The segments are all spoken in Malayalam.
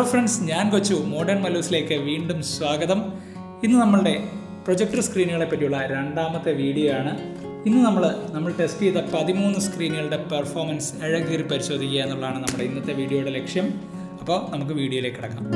ഫ്രണ്ട്സ് ഞാൻ കൊച്ചു മോഡേൺ മല്ലൂസിലേക്ക് വീണ്ടും സ്വാഗതം ഇന്ന് നമ്മളുടെ പ്രൊജക്ടർ സ്ക്രീനുകളെ പറ്റിയുള്ള രണ്ടാമത്തെ വീഡിയോ ആണ് ഇന്ന് നമ്മൾ നമ്മൾ ടെസ്റ്റ് ചെയ്ത പതിമൂന്ന് സ്ക്രീനുകളുടെ പെർഫോമൻസ് അഴകീറി പരിശോധിക്കുക എന്നുള്ളതാണ് നമ്മുടെ ഇന്നത്തെ വീഡിയോയുടെ ലക്ഷ്യം അപ്പോൾ നമുക്ക് വീഡിയോയിലേക്ക് കിടക്കാം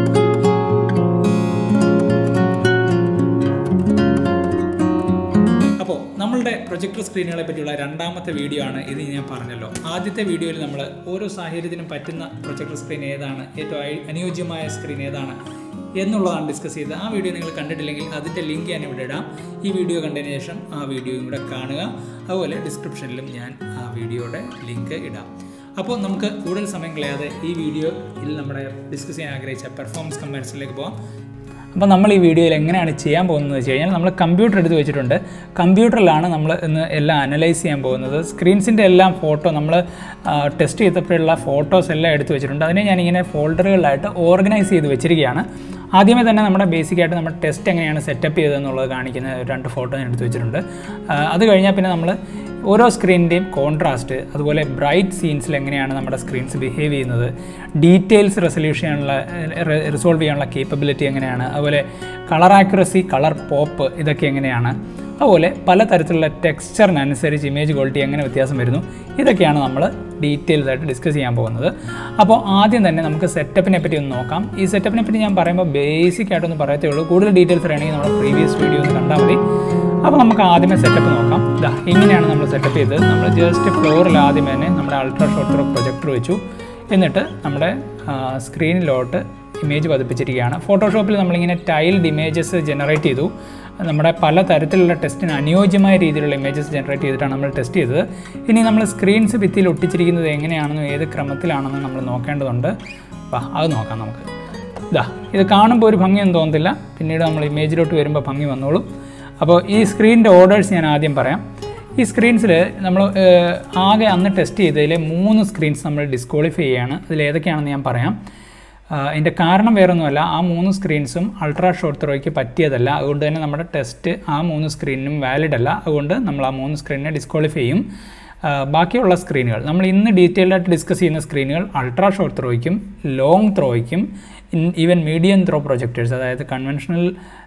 അപ്പോൾ നമ്മളുടെ പ്രൊജക്ടർ സ്ക്രീനുകളെ പറ്റിയുള്ള രണ്ടാമത്തെ വീഡിയോ ആണ് ഇത് ഞാൻ പറഞ്ഞല്ലോ ആദ്യത്തെ വീഡിയോയിൽ നമ്മൾ ഓരോ സാഹചര്യത്തിനും പറ്റുന്ന പ്രൊജക്ടർ സ്ക്രീൻ ഏതാണ് ഏറ്റവും അയ- അനുയോജ്യമായ സ്ക്രീൻ ഏതാണ് എന്നുള്ളതാണ് ഡിസ്കസ് ചെയ്തത് ആ വീഡിയോ നിങ്ങൾ കണ്ടിട്ടില്ലെങ്കിൽ അതിൻ്റെ ലിങ്ക് ഞാൻ ഇവിടെ ഇടാം ഈ വീഡിയോ കണ്ടതിന് ശേഷം ആ വീഡിയോയും കൂടെ കാണുക അതുപോലെ ഡിസ്ക്രിപ്ഷനിലും ഞാൻ ആ വീഡിയോയുടെ ലിങ്ക് ഇടാം അപ്പോൾ നമുക്ക് കൂടുതൽ സമയം കളയാതെ ഈ വീഡിയോയിൽ നമ്മുടെ ഡിസ്കസ് ചെയ്യാൻ ആഗ്രഹിച്ച പെർഫോമൻസ് കമ്പാരിസണിലേക്ക് പോകാം അപ്പോൾ നമ്മൾ ഈ വീഡിയോയിൽ എങ്ങനെയാണ് ചെയ്യാൻ പോകുന്നത് വെച്ച് കഴിഞ്ഞാൽ നമ്മൾ കമ്പ്യൂട്ടർ എടുത്ത് വെച്ചിട്ടുണ്ട് കമ്പ്യൂട്ടറിലാണ് നമ്മൾ ഇന്ന് എല്ലാം അനലൈസ് ചെയ്യാൻ പോകുന്നത് സ്ക്രീൻസിൻ്റെ എല്ലാം ഫോട്ടോ നമ്മൾ ടെസ്റ്റ് ചെയ്തപ്പോഴുള്ള ഫോട്ടോസ് എല്ലാം എടുത്ത് വെച്ചിട്ടുണ്ട് അതിനെ ഞാനിങ്ങനെ ഫോൾഡറുകളിലായിട്ട് ഓർഗനൈസ് ചെയ്ത് വെച്ചിരിക്കുകയാണ് ആദ്യമേ തന്നെ നമ്മുടെ ബേസിക്കായിട്ട് നമ്മുടെ ടെസ്റ്റ് എങ്ങനെയാണ് സെറ്റപ്പ് ചെയ്തതെന്നുള്ളത് കാണിക്കുന്ന രണ്ട് ഫോട്ടോ ഞാൻ എടുത്ത് വെച്ചിട്ടുണ്ട് ആ, അത് കഴിഞ്ഞാൽ പിന്നെ നമ്മൾ ഓരോ സ്ക്രീനിൻ്റെയും കോൺട്രാസ്റ്റ് അതുപോലെ ബ്രൈറ്റ് സീൻസിൽ എങ്ങനെയാണ് നമ്മുടെ സ്ക്രീൻസ് ബിഹേവ് ചെയ്യുന്നത് ഡീറ്റെയിൽസ് റെസൊല്യൂഷൻ ചെയ്യാനുള്ള റിസോൾവ് ചെയ്യാനുള്ള കേപ്പബിലിറ്റി എങ്ങനെയാണ് അതുപോലെ കളർ ആക്യുറസി കളർ പോപ്പ് ഇതൊക്കെ എങ്ങനെയാണ് അതുപോലെ പലതരത്തിലുള്ള ടെക്സ്ചറിനനുസരിച്ച് ഇമേജ് ക്വാളിറ്റി എങ്ങനെ വ്യത്യാസം വരുന്നു ഇതൊക്കെയാണ് നമ്മൾ ഡീറ്റെയിൽസ് ആയിട്ട് ഡിസ്കസ് ചെയ്യാൻ പോകുന്നത് അപ്പോൾ ആദ്യം തന്നെ നമുക്ക് സെറ്റപ്പിനെ പറ്റി ഒന്ന് നോക്കാം ഈ സെറ്റപ്പിനെ പറ്റി ഞാൻ പറയുമ്പോൾ ബേസിക് ആയിട്ടൊന്ന് പറയത്തേ ഉള്ളൂ കൂടുതൽ ഡീറ്റെയിൽസ് അറിയണമെങ്കിൽ നമ്മുടെ പ്രീവിയസ് വീഡിയോ ഒന്ന് കണ്ടാൽ മതി അപ്പോൾ നമുക്ക് ആദ്യമേ സെറ്റപ്പ് നോക്കാം ഇതാ ഇങ്ങനെയാണ് നമ്മൾ സെറ്റപ്പ് ചെയ്തത് നമ്മൾ ജസ്റ്റ് ഫ്ലോറിൽ ആദ്യം തന്നെ നമ്മുടെ അൾട്രാ ഷോർട്ട് ത്രോ പ്രൊജക്ടർ വെച്ചു എന്നിട്ട് നമ്മുടെ സ്ക്രീനിലോട്ട് ഇമേജ് പതിപ്പിച്ചിരിക്കുകയാണ് ഫോട്ടോഷോപ്പിൽ നമ്മളിങ്ങനെ ടൈൽഡ് ഇമേജസ് ജനറേറ്റ് ചെയ്തു നമ്മുടെ പല തരത്തിലുള്ള ടെസ്റ്റിന് അനുയോജ്യമായ രീതിയിലുള്ള ഇമേജസ് ജനറേറ്റ് ചെയ്തിട്ടാണ് നമ്മൾ ടെസ്റ്റ് ചെയ്തത് ഇനി നമ്മൾ സ്ക്രീൻസ് ഭിത്തിയിൽ ഒട്ടിച്ചിരിക്കുന്നത് എങ്ങനെയാണെന്നും ഏത് ക്രമത്തിലാണെന്നും നമ്മൾ നോക്കേണ്ടതുണ്ട് വാ അത് നോക്കാം നമുക്ക് ഇതാ ഇത് കാണുമ്പോൾ ഒരു ഭംഗിയൊന്നും തോന്നത്തില്ല പിന്നീട് നമ്മൾ ഇമേജിലോട്ട് വരുമ്പോൾ ഭംഗി വന്നോളും അപ്പോൾ ഈ സ്ക്രീനിൻ്റെ ഓർഡേഴ്സ് ഞാൻ ആദ്യം പറയാം ഈ സ്ക്രീൻസിൽ നമ്മൾ ഏഹ്, ആകെ അന്ന് ടെസ്റ്റ് ചെയ്തതിൽ മൂന്ന് സ്ക്രീൻസ് നമ്മൾ ഡിസ്ക്വാളിഫൈ ചെയ്യാണ് അതിൽ ഏതൊക്കെയാണെന്ന് ഞാൻ പറയാം ആഹ്, അതിൻ്റെ കാരണം വേറൊന്നുമല്ല ആ മൂന്ന് സ്ക്രീൻസും അൾട്രാ ഷോർട്ട് ത്രോയ്ക്ക് പറ്റിയതല്ല അതുകൊണ്ട് തന്നെ നമ്മുടെ ടെസ്റ്റ് ആ മൂന്ന് സ്ക്രീനിനും വാലിഡ് അല്ല അതുകൊണ്ട് നമ്മൾ ആ മൂന്ന് സ്ക്രീനിനെ ഡിസ്ക്വാളിഫൈ ചെയ്യും ആഹ്, ബാക്കിയുള്ള സ്ക്രീനുകൾ നമ്മൾ ഇന്ന് ഡീറ്റെയിൽഡ് ആയിട്ട് ഡിസ്കസ് ചെയ്യുന്ന സ്ക്രീനുകൾ അൾട്രാ ഷോർട്ട് ത്രോയ്ക്കും ലോങ് ത്രോയ്ക്കും ഈവൻ മീഡിയം ത്രോ പ്രൊജക്ടേഴ്സ് അതായത് കൺവെൻഷണൽ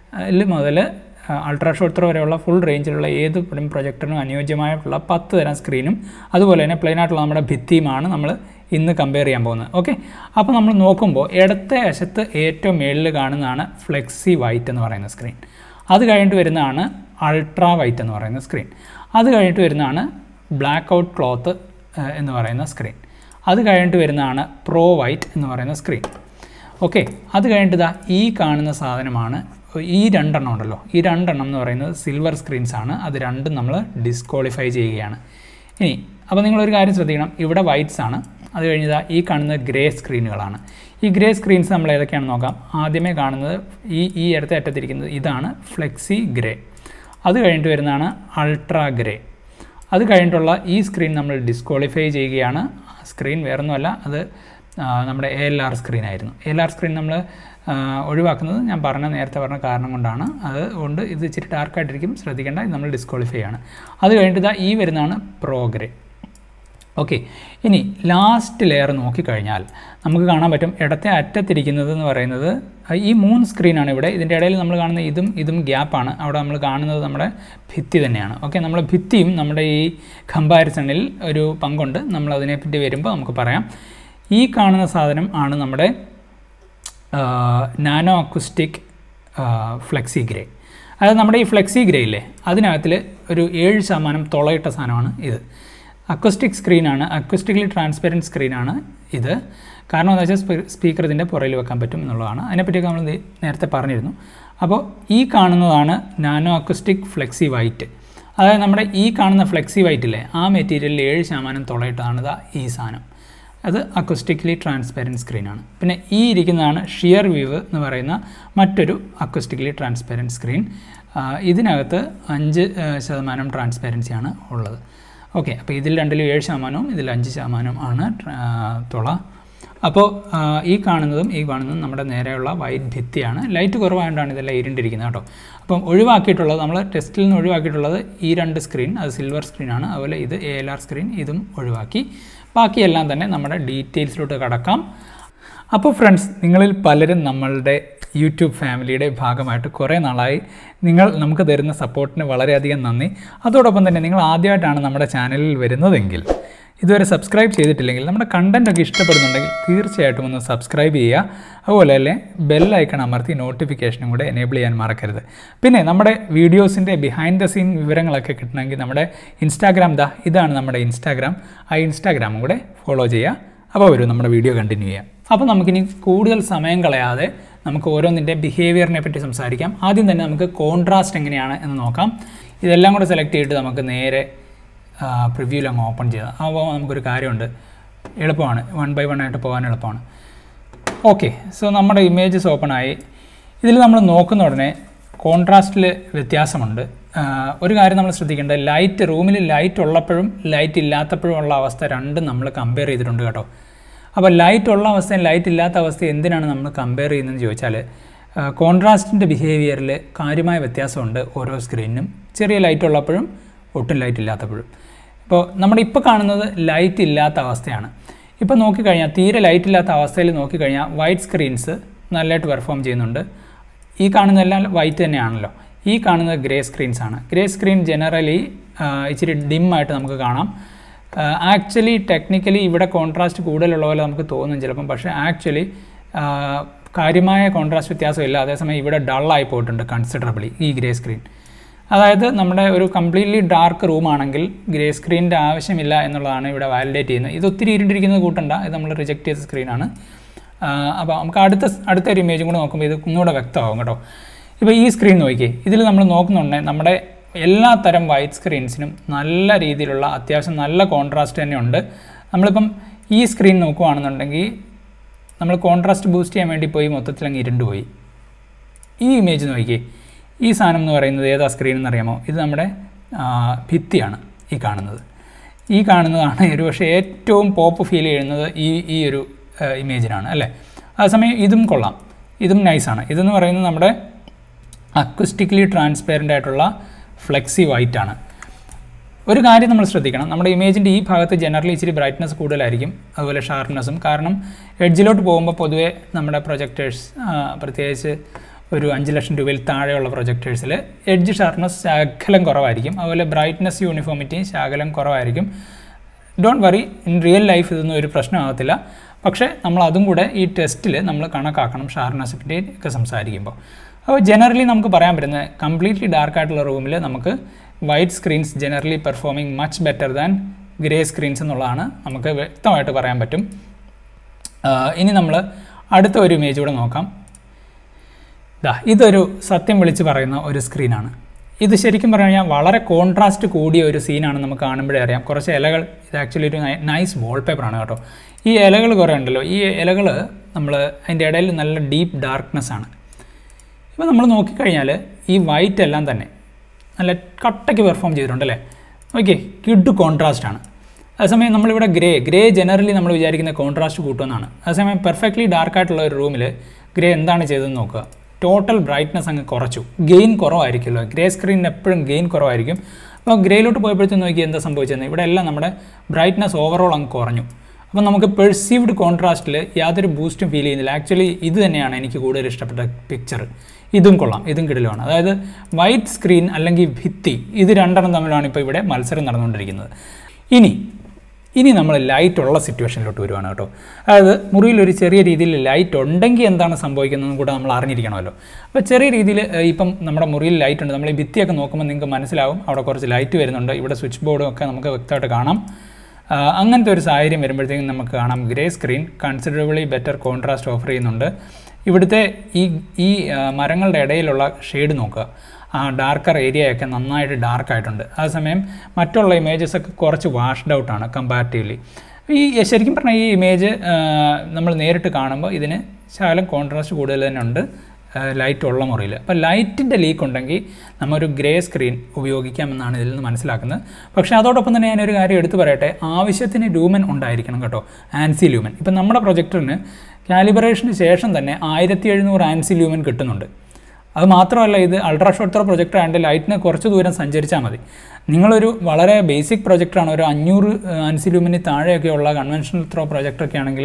മുതൽ അൾട്രാ ഷോർട്ട് ത്രോ വരെയുള്ള ഫുൾ റേഞ്ചിലുള്ള ഏത് ഫിലിം പ്രൊജക്ടറിനും അനുയോജ്യമായിട്ടുള്ള പത്ത് തരം സ്ക്രീനും അതുപോലെ തന്നെ പ്ലെയിൻ ആയിട്ടുള്ള നമ്മുടെ ഭിത്തിയുമാണ് നമ്മൾ ഇന്ന് കമ്പയർ ചെയ്യാൻ പോകുന്നത് ഓക്കെ അപ്പോൾ നമ്മൾ നോക്കുമ്പോൾ ഇടത്തെ വശത്ത് ഏറ്റവും മേളിൽ കാണുന്നതാണ് ഫ്ലെക്സി വൈറ്റ് എന്ന് പറയുന്ന സ്ക്രീൻ അത് കഴിഞ്ഞിട്ട് വരുന്നതാണ് അൾട്രാ വൈറ്റ് എന്ന് പറയുന്ന സ്ക്രീൻ അത് കഴിഞ്ഞിട്ട് വരുന്നതാണ് ബ്ലാക്ക് ഔട്ട് ക്ലോത്ത് എന്ന് പറയുന്ന സ്ക്രീൻ അത് കഴിഞ്ഞിട്ട് വരുന്നതാണ് പ്രോ വൈറ്റ് എന്ന് പറയുന്ന സ്ക്രീൻ ഓക്കെ അത് കഴിഞ്ഞിട്ട് ഇതാ ഈ കാണുന്ന സാധനമാണ് ഈ രണ്ടെണ്ണം ഉണ്ടല്ലോ ഈ രണ്ടെണ്ണം എന്ന് പറയുന്നത് സിൽവർ സ്ക്രീൻസ് ആണ് അത് രണ്ടും നമ്മൾ ഡിസ്ക്വാളിഫൈ ചെയ്യുകയാണ് ഇനി അപ്പോൾ നിങ്ങളൊരു കാര്യം ശ്രദ്ധിക്കണം ഇവിടെ വൈറ്റ്സ് ആണ് അത് കഴിഞ്ഞതാ ഈ കാണുന്നത് ഗ്രേ സ്ക്രീനുകളാണ് ഈ ഗ്രേ സ്ക്രീൻസ് നമ്മൾ ഏതൊക്കെയാണെന്ന് നോക്കാം ആദ്യമേ കാണുന്നത് ഈ ഈ ഇടത്തെ അറ്റത്തിരിക്കുന്നത് ഇതാണ് ഫ്ലെക്സി ഗ്രേ അത് കഴിഞ്ഞിട്ട് വരുന്നതാണ് അൾട്രാ ഗ്രേ അത് കഴിഞ്ഞിട്ടുള്ള ഈ സ്ക്രീൻ നമ്മൾ ഡിസ്ക്വാളിഫൈ ചെയ്യുകയാണ് സ്ക്രീൻ വേറൊന്നുമല്ല അത് ആ, നമ്മുടെ എ എൽ ആർ സ്ക്രീൻ ആയിരുന്നു എ എൽ ആർ സ്ക്രീൻ നമ്മൾ ആ, ഒഴിവാക്കുന്നത് ഞാൻ പറഞ്ഞ നേരത്തെ പറഞ്ഞ കാരണം കൊണ്ടാണ് അതുകൊണ്ട് ഇത് ഇച്ചിരി ഡാർക്കായിട്ടിരിക്കും ശ്രദ്ധിക്കേണ്ട ഇത് നമ്മൾ ഡിസ്ക്വാളിഫൈ ആണ് അത് കഴിഞ്ഞിട്ട് ഇതാ ഈ വരുന്നതാണ് പ്രോഗ്രേ ഓക്കെ ഇനി ലാസ്റ്റ് ലെയർ നോക്കിക്കഴിഞ്ഞാൽ നമുക്ക് കാണാൻ പറ്റും ഇടത്തെ അറ്റത്തിരിക്കുന്നത് എന്ന് പറയുന്നത് ഈ മൂന്ന് സ്ക്രീനാണ് ഇവിടെ ഇതിൻ്റെ ഇടയിൽ നമ്മൾ കാണുന്ന ഇതും ഇതും ഗ്യാപ്പാണ് അവിടെ നമ്മൾ കാണുന്നത് നമ്മുടെ ഭിത്തി തന്നെയാണ് ഓക്കെ നമ്മുടെ ഭിത്തിയും നമ്മുടെ ഈ കമ്പാരിസണിൽ ഒരു പങ്കുണ്ട് നമ്മൾ അതിനെപ്പറ്റി വരുമ്പോൾ നമുക്ക് പറയാം ഈ കാണുന്ന സാധനം ആണ് നമ്മുടെ നാനോ അക്കുസ്റ്റിക് ഫ്ലെക്സി ഗ്രേ അതായത് നമ്മുടെ ഈ ഫ്ലെക്സി ഗ്രേ ഇല്ലേ അതിനകത്തിൽ ഒരു ഏഴ് ശതമാനം തുളയിട്ട സാധനമാണ് ഇത് അക്വസ്റ്റിക് സ്ക്രീനാണ് അക്വസ്റ്റിക്കലി ട്രാൻസ്പെറൻറ്റ് സ്ക്രീനാണ് ഇത് കാരണം എന്താ വെച്ചാൽ സ്പീക്കർ ഇതിൻ്റെ പുറയിൽ വെക്കാൻ പറ്റും എന്നുള്ളതാണ് അതിനെപ്പറ്റിയൊക്കെ നമ്മൾ ദേ നേരത്തെ പറഞ്ഞിരുന്നു അപ്പോൾ ഈ കാണുന്നതാണ് നാനോ അക്വസ്റ്റിക് ഫ്ലെക്സി വൈറ്റ് അതായത് നമ്മുടെ ഈ കാണുന്ന ഫ്ലെക്സി വൈറ്റില്ലേ ആ മെറ്റീരിയലിൽ ഏഴ് ശതമാനം തുളയിട്ടതാണ് ഇതാ ഈ സാധനം അത് അക്വസ്റ്റിക്കലി ട്രാൻസ്പെറൻറ്റ് സ്ക്രീനാണ് പിന്നെ ഈ ഇരിക്കുന്നതാണ് ഷിയർ വ്യൂവ് എന്ന് പറയുന്ന മറ്റൊരു അക്വസ്റ്റിക്കലി ട്രാൻസ്പെറൻറ്റ് സ്ക്രീൻ ഇതിനകത്ത് അഞ്ച് ആ, ശതമാനം ട്രാൻസ്പെറൻസിയാണ് ഉള്ളത് ഓക്കെ അപ്പോൾ ഇതിൽ രണ്ടിലും ഏഴ് ശതമാനവും ഇതിൽ അഞ്ച് ശതമാനവും ആണ് ട്ര- ആ, തുള അപ്പോൾ ആ, ഈ കാണുന്നതും ഈ കാണുന്നതും നമ്മുടെ നേരെയുള്ള വൈറ്റ് ഭിത്തിയാണ് ലൈറ്റ് കുറവായതുകൊണ്ടാണ് ഇതെല്ലാം ഇരുണ്ടിരിക്കുന്നത് കേട്ടോ അപ്പം ഒഴിവാക്കിയിട്ടുള്ളത് നമ്മൾ ടെസ്റ്റിൽ നിന്ന് ഒഴിവാക്കിയിട്ടുള്ളത് ഈ രണ്ട് സ്ക്രീൻ അത് സിൽവർ സ്ക്രീനാണ് അതുപോലെ ഇത് എ എൽ ആർ സ്ക്രീൻ ഇതും ഒഴിവാക്കി ബാക്കിയെല്ലാം തന്നെ നമ്മുടെ ഡീറ്റെയിൽസിലോട്ട് കടക്കാം അപ്പോൾ ഫ്രണ്ട്സ് നിങ്ങളിൽ പലരും നമ്മളുടെ യൂട്യൂബ് ഫാമിലിയുടെ ഭാഗമായിട്ട് കുറേ നാളായി നിങ്ങൾ നമുക്ക് തരുന്ന സപ്പോർട്ടിന് വളരെയധികം നന്ദി അതോടൊപ്പം തന്നെ നിങ്ങൾ ആദ്യമായിട്ടാണ് നമ്മുടെ ചാനലിൽ വരുന്നതെങ്കിൽ ഇതുവരെ സബ്സ്ക്രൈബ് ചെയ്തിട്ടില്ലെങ്കിൽ നമ്മുടെ കണ്ടൻ്റ് ഒക്കെ ഇഷ്ടപ്പെടുന്നുണ്ടെങ്കിൽ തീർച്ചയായിട്ടും ഒന്ന് സബ്സ്ക്രൈബ് ചെയ്യുക അതുപോലെ തന്നെ ബെല്ലൈക്കൺ അമർത്തി നോട്ടിഫിക്കേഷനും കൂടെ എനേബിൾ ചെയ്യാൻ മറക്കരുത് പിന്നെ നമ്മുടെ വീഡിയോസിൻ്റെ ബിഹൈൻഡ് ദ സീൻ വിവരങ്ങളൊക്കെ കിട്ടണമെങ്കിൽ നമ്മുടെ ഇൻസ്റ്റാഗ്രാം ദാ ഇതാണ് നമ്മുടെ ഇൻസ്റ്റാഗ്രാം ആ ഇൻസ്റ്റാഗ്രാമും കൂടെ ഫോളോ ചെയ്യുക അപ്പോൾ വരും നമ്മുടെ വീഡിയോ കണ്ടിന്യൂ ചെയ്യാം അപ്പോൾ നമുക്കിനി കൂടുതൽ സമയം കളയാതെ നമുക്ക് ഓരോന്നിൻ്റെ ബിഹേവിയറിനെ പറ്റി സംസാരിക്കാം ആദ്യം തന്നെ നമുക്ക് കോൺട്രാസ്റ്റ് എങ്ങനെയാണ് എന്ന് നോക്കാം ഇതെല്ലാം കൂടെ സെലക്ട് ചെയ്തിട്ട് നമുക്ക് നേരെ പ്രിവ്യൂവിൽ അങ്ങ് ഓപ്പൺ ചെയ്യാം അപ്പോൾ നമുക്കൊരു കാര്യമുണ്ട് എളുപ്പമാണ് വൺ ബൈ വൺ ആയിട്ട് പോകാൻ എളുപ്പമാണ് ഓക്കെ സോ നമ്മുടെ ഇമേജസ് ഓപ്പൺ ആയി ഇതിൽ നമ്മൾ നോക്കുന്ന ഉടനെ കോൺട്രാസ്റ്റിൽ വ്യത്യാസമുണ്ട് ഒരു കാര്യം നമ്മൾ ശ്രദ്ധിക്കേണ്ടത് ലൈറ്റ് റൂമിൽ ലൈറ്റ് ഉള്ളപ്പോഴും ലൈറ്റ് ഇല്ലാത്തപ്പോഴും ഉള്ള അവസ്ഥ രണ്ടും നമ്മൾ കമ്പയർ ചെയ്തിട്ടുണ്ട് കേട്ടോ അപ്പോൾ ലൈറ്റ് ഉള്ള അവസ്ഥയും ലൈറ്റ് ഇല്ലാത്ത അവസ്ഥയും എന്തിനാണ് നമ്മൾ കമ്പയർ ചെയ്യുന്നതെന്ന് ചോദിച്ചാൽ കോൺട്രാസ്റ്റിൻ്റെ ബിഹേവിയറിൽ കാര്യമായ വ്യത്യാസമുണ്ട് ഓരോ സ്ക്രീനിനും ചെറിയ ലൈറ്റ് ഉള്ളപ്പോഴും ഒട്ടും ലൈറ്റ് ഇല്ലാത്തപ്പോഴും ഇപ്പോൾ നമ്മുടെ ഇപ്പോൾ കാണുന്നത് ലൈറ്റ് ഇല്ലാത്ത അവസ്ഥയാണ് ഇപ്പോൾ നോക്കിക്കഴിഞ്ഞാൽ തീരെ ലൈറ്റ് ഇല്ലാത്ത അവസ്ഥയിൽ നോക്കിക്കഴിഞ്ഞാൽ വൈറ്റ് സ്ക്രീൻസ് നല്ലതായിട്ട് പെർഫോം ചെയ്യുന്നുണ്ട് ഈ കാണുന്നതെല്ലാം വൈറ്റ് തന്നെയാണല്ലോ ഈ കാണുന്നത് ഗ്രേ സ്ക്രീൻസ് ആണ് ഗ്രേ സ്ക്രീൻ ജനറലി ഇച്ചിരി ഡിമ്മായിട്ട് നമുക്ക് കാണാം ആക്ച്വലി ടെക്നിക്കലി ഇവിടെ കോൺട്രാസ്റ്റ് കൂടുതലുള്ള പോലെ നമുക്ക് തോന്നും ചിലപ്പം പക്ഷേ ആക്ച്വലി കാര്യമായ കോൺട്രാസ്റ്റ് വ്യത്യാസമില്ല അതേസമയം ഇവിടെ ഡള്ളായി പോയിട്ടുണ്ട് കൺസിഡറബിളി ഈ ഗ്രേ സ്ക്രീൻ അതായത് നമ്മുടെ ഒരു കംപ്ലീറ്റ്ലി ഡാർക്ക് റൂം ആണെങ്കിൽ ഗ്രേ സ്ക്രീനിൻ്റെ ആവശ്യമില്ല എന്നുള്ളതാണ് ഇവിടെ വാലിഡേറ്റ് ചെയ്യുന്നത് ഇത് ഒത്തിരി ഇരുണ്ടിരിക്കുന്നത് കൂട്ടണ്ട ഇത് നമ്മൾ റിജക്റ്റ് ചെയ്ത സ്ക്രീനാണ് അപ്പോൾ നമുക്ക് അടുത്ത അടുത്ത ഒരു ഇമേജും കൂടെ നോക്കുമ്പോൾ ഇത് ഒന്നുകൂടെ വ്യക്തമാകും കേട്ടോ ഇപ്പോൾ ഈ സ്ക്രീൻ നോക്കിയേ ഇതിൽ നമ്മൾ നോക്കുന്നുണ്ടെങ്കിൽ നമ്മുടെ എല്ലാ തരം വൈറ്റ് സ്ക്രീൻസിനും നല്ല രീതിയിലുള്ള അത്യാവശ്യം നല്ല കോൺട്രാസ്റ്റ് തന്നെയുണ്ട് നമ്മളിപ്പം ഈ സ്ക്രീൻ നോക്കുകയാണെന്നുണ്ടെങ്കിൽ നമ്മൾ കോൺട്രാസ്റ്റ് ബൂസ്റ്റ് ചെയ്യാൻ വേണ്ടി പോയി മൊത്തത്തിൽ അങ്ങ് ഇരുണ്ട് പോയി ഈ ഇമേജ് നോക്കിയേ ഈ സാധനം എന്ന് പറയുന്നത് ഏതാ സ്ക്രീൻ എന്നറിയാമോ ഇത് നമ്മുടെ ഭിത്തിയാണ് ഈ കാണുന്നത് ഈ കാണുന്നതാണ് ഒരു പക്ഷേ ഏറ്റവും പോപ്പ് ഫീൽ ചെയ്യുന്നത് ഈ ഈ ഒരു ഇമേജിനാണ് അല്ലേ അതേസമയം ഇതും കൊള്ളാം ഇതും നൈസാണ് ഇതെന്ന് പറയുന്നത് നമ്മുടെ അക്വസ്റ്റിക്കലി ട്രാൻസ്പെയറൻ്റ് ആയിട്ടുള്ള ഫ്ലെക്സി വൈറ്റ് ആണ് ഒരു കാര്യം നമ്മൾ ശ്രദ്ധിക്കണം നമ്മുടെ ഇമേജിൻ്റെ ഈ ഭാഗത്ത് ജനറലി ഇച്ചിരി ബ്രൈറ്റ്നസ് കൂടുതലായിരിക്കും അതുപോലെ ഷാർപ്നെസ്സും കാരണം എഡ്ജിലോട്ട് പോകുമ്പോൾ പൊതുവേ നമ്മുടെ പ്രൊജക്ടേഴ്സ് പ്രത്യേകിച്ച് ഒരു അഞ്ച് ലക്ഷം രൂപയിൽ താഴെയുള്ള പ്രൊജക്ടേഴ്സിൽ എഡ്ജ് ഷാർപ്നെസ് ശകലം കുറവായിരിക്കും അതുപോലെ ബ്രൈറ്റ്നസ് യൂണിഫോമിറ്റി ശകലം കുറവായിരിക്കും don't worry in real life ഇതൊന്നും ഒരു പ്രശ്നമാകത്തില്ല പക്ഷേ നമ്മൾ അതും കൂടെ ഈ ടെസ്റ്റിൽ നമ്മൾ കണക്കാക്കണം ഷാർപ്നെസ്സിൻ്റെ ഒക്കെ സംസാരിക്കുമ്പോൾ അപ്പോൾ ജനറലി നമുക്ക് പറയാൻ പറ്റുന്നത് കംപ്ലീറ്റ്ലി ഡാർക്ക് ആയിട്ടുള്ള റൂമിൽ നമുക്ക് white screens generally performing much better than grey screens എന്നുള്ളതാണ് നമുക്ക് വ്യക്തമായിട്ട് പറയാൻ പറ്റും ഇനി നമ്മൾ അടുത്ത ഒരു ഇമേജ് കൂടെ നോക്കാം ദാ ഇതൊരു സത്യം വിളിച്ച് പറയുന്ന ഒരു സ്ക്രീനാണ് ഇത് ശരിക്കും പറഞ്ഞു കഴിഞ്ഞാൽ വളരെ കോൺട്രാസ്റ്റ് കൂടിയ ഒരു സീനാണ് നമുക്ക് കാണുമ്പോഴേ അറിയാം കുറച്ച് ഇലകൾ ഇത് ആക്ച്വലി ഒരു നൈസ് വാൾപേപ്പറാണ് കേട്ടോ ഈ ഇലകൾ കുറേ ഉണ്ടല്ലോ ഈ ഇലകൾ നമ്മൾ അതിൻ്റെ ഇടയിൽ നല്ല ഡീപ്പ് ഡാർക്ക്നെസ് ആണ് ഇപ്പോൾ നമ്മൾ നോക്കിക്കഴിഞ്ഞാൽ ഈ വൈറ്റ് എല്ലാം തന്നെ നല്ല കട്ടയ്ക്ക് പെർഫോം ചെയ്തിട്ടുണ്ട് അല്ലേ ഓക്കെ കിഡ് കോൺട്രാസ്റ്റ് ആണ് അതേസമയം നമ്മളിവിടെ ഗ്രേ ഗ്രേ ജനറലി നമ്മൾ വിചാരിക്കുന്ന കോൺട്രാസ്റ്റ് കൂട്ടുമെന്നാണ് അതേസമയം പെർഫെക്റ്റ്ലി ഡാർക്ക് ആയിട്ടുള്ള ഒരു റൂമിൽ ഗ്രേ എന്താണ് ചെയ്തതെന്ന് നോക്കുക ടോട്ടൽ ബ്രൈറ്റ്നസ് അങ്ങ് കുറച്ചു ഗെയിൻ കുറവായിരിക്കുമല്ലോ ഗ്രേ സ്ക്രീനിന് എപ്പോഴും ഗെയിൻ കുറവായിരിക്കും അപ്പോൾ ഗ്രേയിലോട്ട് പോയപ്പോഴത്തേക്ക് നോക്കി എന്താ സംഭവിച്ചത് ഇവിടെ എല്ലാം നമ്മുടെ ബ്രൈറ്റ്നസ് ഓവറോൾ അങ്ങ് കുറഞ്ഞു അപ്പോൾ നമുക്ക് പെർസീവ്ഡ് കോൺട്രാസ്റ്റിൽ യാതൊരു ബൂസ്റ്റും ഫീൽ ചെയ്യുന്നില്ല ആക്ച്വലി ഇത് തന്നെയാണ് എനിക്ക് കൂടുതൽ ഇഷ്ടപ്പെട്ട പിക്ചർ ഇതും കൊള്ളാം ഇതും കിടിലുമാണ് അതായത് വൈറ്റ് സ്ക്രീൻ അല്ലെങ്കിൽ ഭിത്തി ഇത് രണ്ടെണ്ണം തമ്മിലാണ് ഇപ്പോൾ ഇവിടെ മത്സരം നടന്നുകൊണ്ടിരിക്കുന്നത് ഇനി ഇനി നമ്മൾ ലൈറ്റ് ഉള്ള സിറ്റുവേഷനിലോട്ട് വരുവാണ് കേട്ടോ അതായത് മുറിയിൽ ഒരു ചെറിയ രീതിയിൽ ലൈറ്റ് ഉണ്ടെങ്കിൽ എന്താണ് സംഭവിക്കുന്നതെന്ന് കൂടെ നമ്മൾ അറിഞ്ഞിരിക്കണമല്ലോ അപ്പോൾ ചെറിയ രീതിയിൽ ഇപ്പം നമ്മുടെ മുറിയിൽ ലൈറ്റ് ഉണ്ട് നമ്മൾ ഈ ഭിത്തിയൊക്കെ നോക്കുമ്പോൾ നിങ്ങൾക്ക് മനസ്സിലാവും അവിടെ കുറച്ച് ലൈറ്റ് വരുന്നുണ്ട് ഇവിടെ സ്വിച്ച് ബോർഡും ഒക്കെ നമുക്ക് വ്യക്തമായിട്ട് കാണാം അങ്ങനത്തെ ഒരു സാഹചര്യം വരുമ്പോഴത്തേക്കും നമുക്ക് കാണാം grey screen considerably better contrast offer ചെയ്യുന്നുണ്ട് ഇവിടുത്തെ ഈ ഈ മരങ്ങളുടെ ഇടയിലുള്ള ഷെയ്ഡ് നോക്കുക ആ ഡാർക്കർ ഏരിയയൊക്കെ നന്നായിട്ട് ഡാർക്ക് ആയിട്ടുണ്ട് അതേസമയം മറ്റുള്ള ഇമേജസ് ഒക്കെ കുറച്ച് വാഷ്ഡ് ഔട്ടാണ് കമ്പാരിറ്റീവ്ലി ഈ ശരിക്കും പറഞ്ഞാൽ ഈ ഇമേജ് നമ്മൾ നേരിട്ട് കാണുമ്പോൾ ഇതിന് ശകലം കോൺട്രാസ്റ്റ് കൂടുതൽ തന്നെ ഉണ്ട് ലൈറ്റ് ഉള്ള മുറിയിൽ അപ്പോൾ ലൈറ്റിൻ്റെ ലീക്ക് ഉണ്ടെങ്കിൽ നമ്മൊരു ഗ്രേ സ്ക്രീൻ ഉപയോഗിക്കാമെന്നാണ് ഇതിൽ നിന്ന് മനസ്സിലാക്കുന്നത് പക്ഷേ അതോടൊപ്പം തന്നെ ഞാനൊരു കാര്യം എടുത്തു പറയട്ടെ ആവശ്യത്തിന് ലൂമൻ ഉണ്ടായിരിക്കണം കേട്ടോ ആൻസി ലൂമൻ ഇപ്പം നമ്മുടെ പ്രൊജക്ടറിന് കാലിബറേഷന് ശേഷം തന്നെ ആയിരത്തി എഴുന്നൂറ് ആൻസി ലൂമൻ കിട്ടുന്നുണ്ട് അത് മാത്രമല്ല ഇത് അൾട്രാ ഷോർട്ട് ത്രോ പ്രൊജക്ടർ ആയതുകൊണ്ട് ലൈറ്റിന് കുറച്ച് ദൂരം സഞ്ചരിച്ചാൽ മതി നിങ്ങളൊരു വളരെ ബേസിക് പ്രൊജക്ടറാണ് ഒരു അഞ്ഞൂറ് ആൻസിലൂമിന് താഴെയൊക്കെയുള്ള കൺവെൻഷണൽ ത്രോ പ്രൊജക്ടറൊക്കെ ആണെങ്കിൽ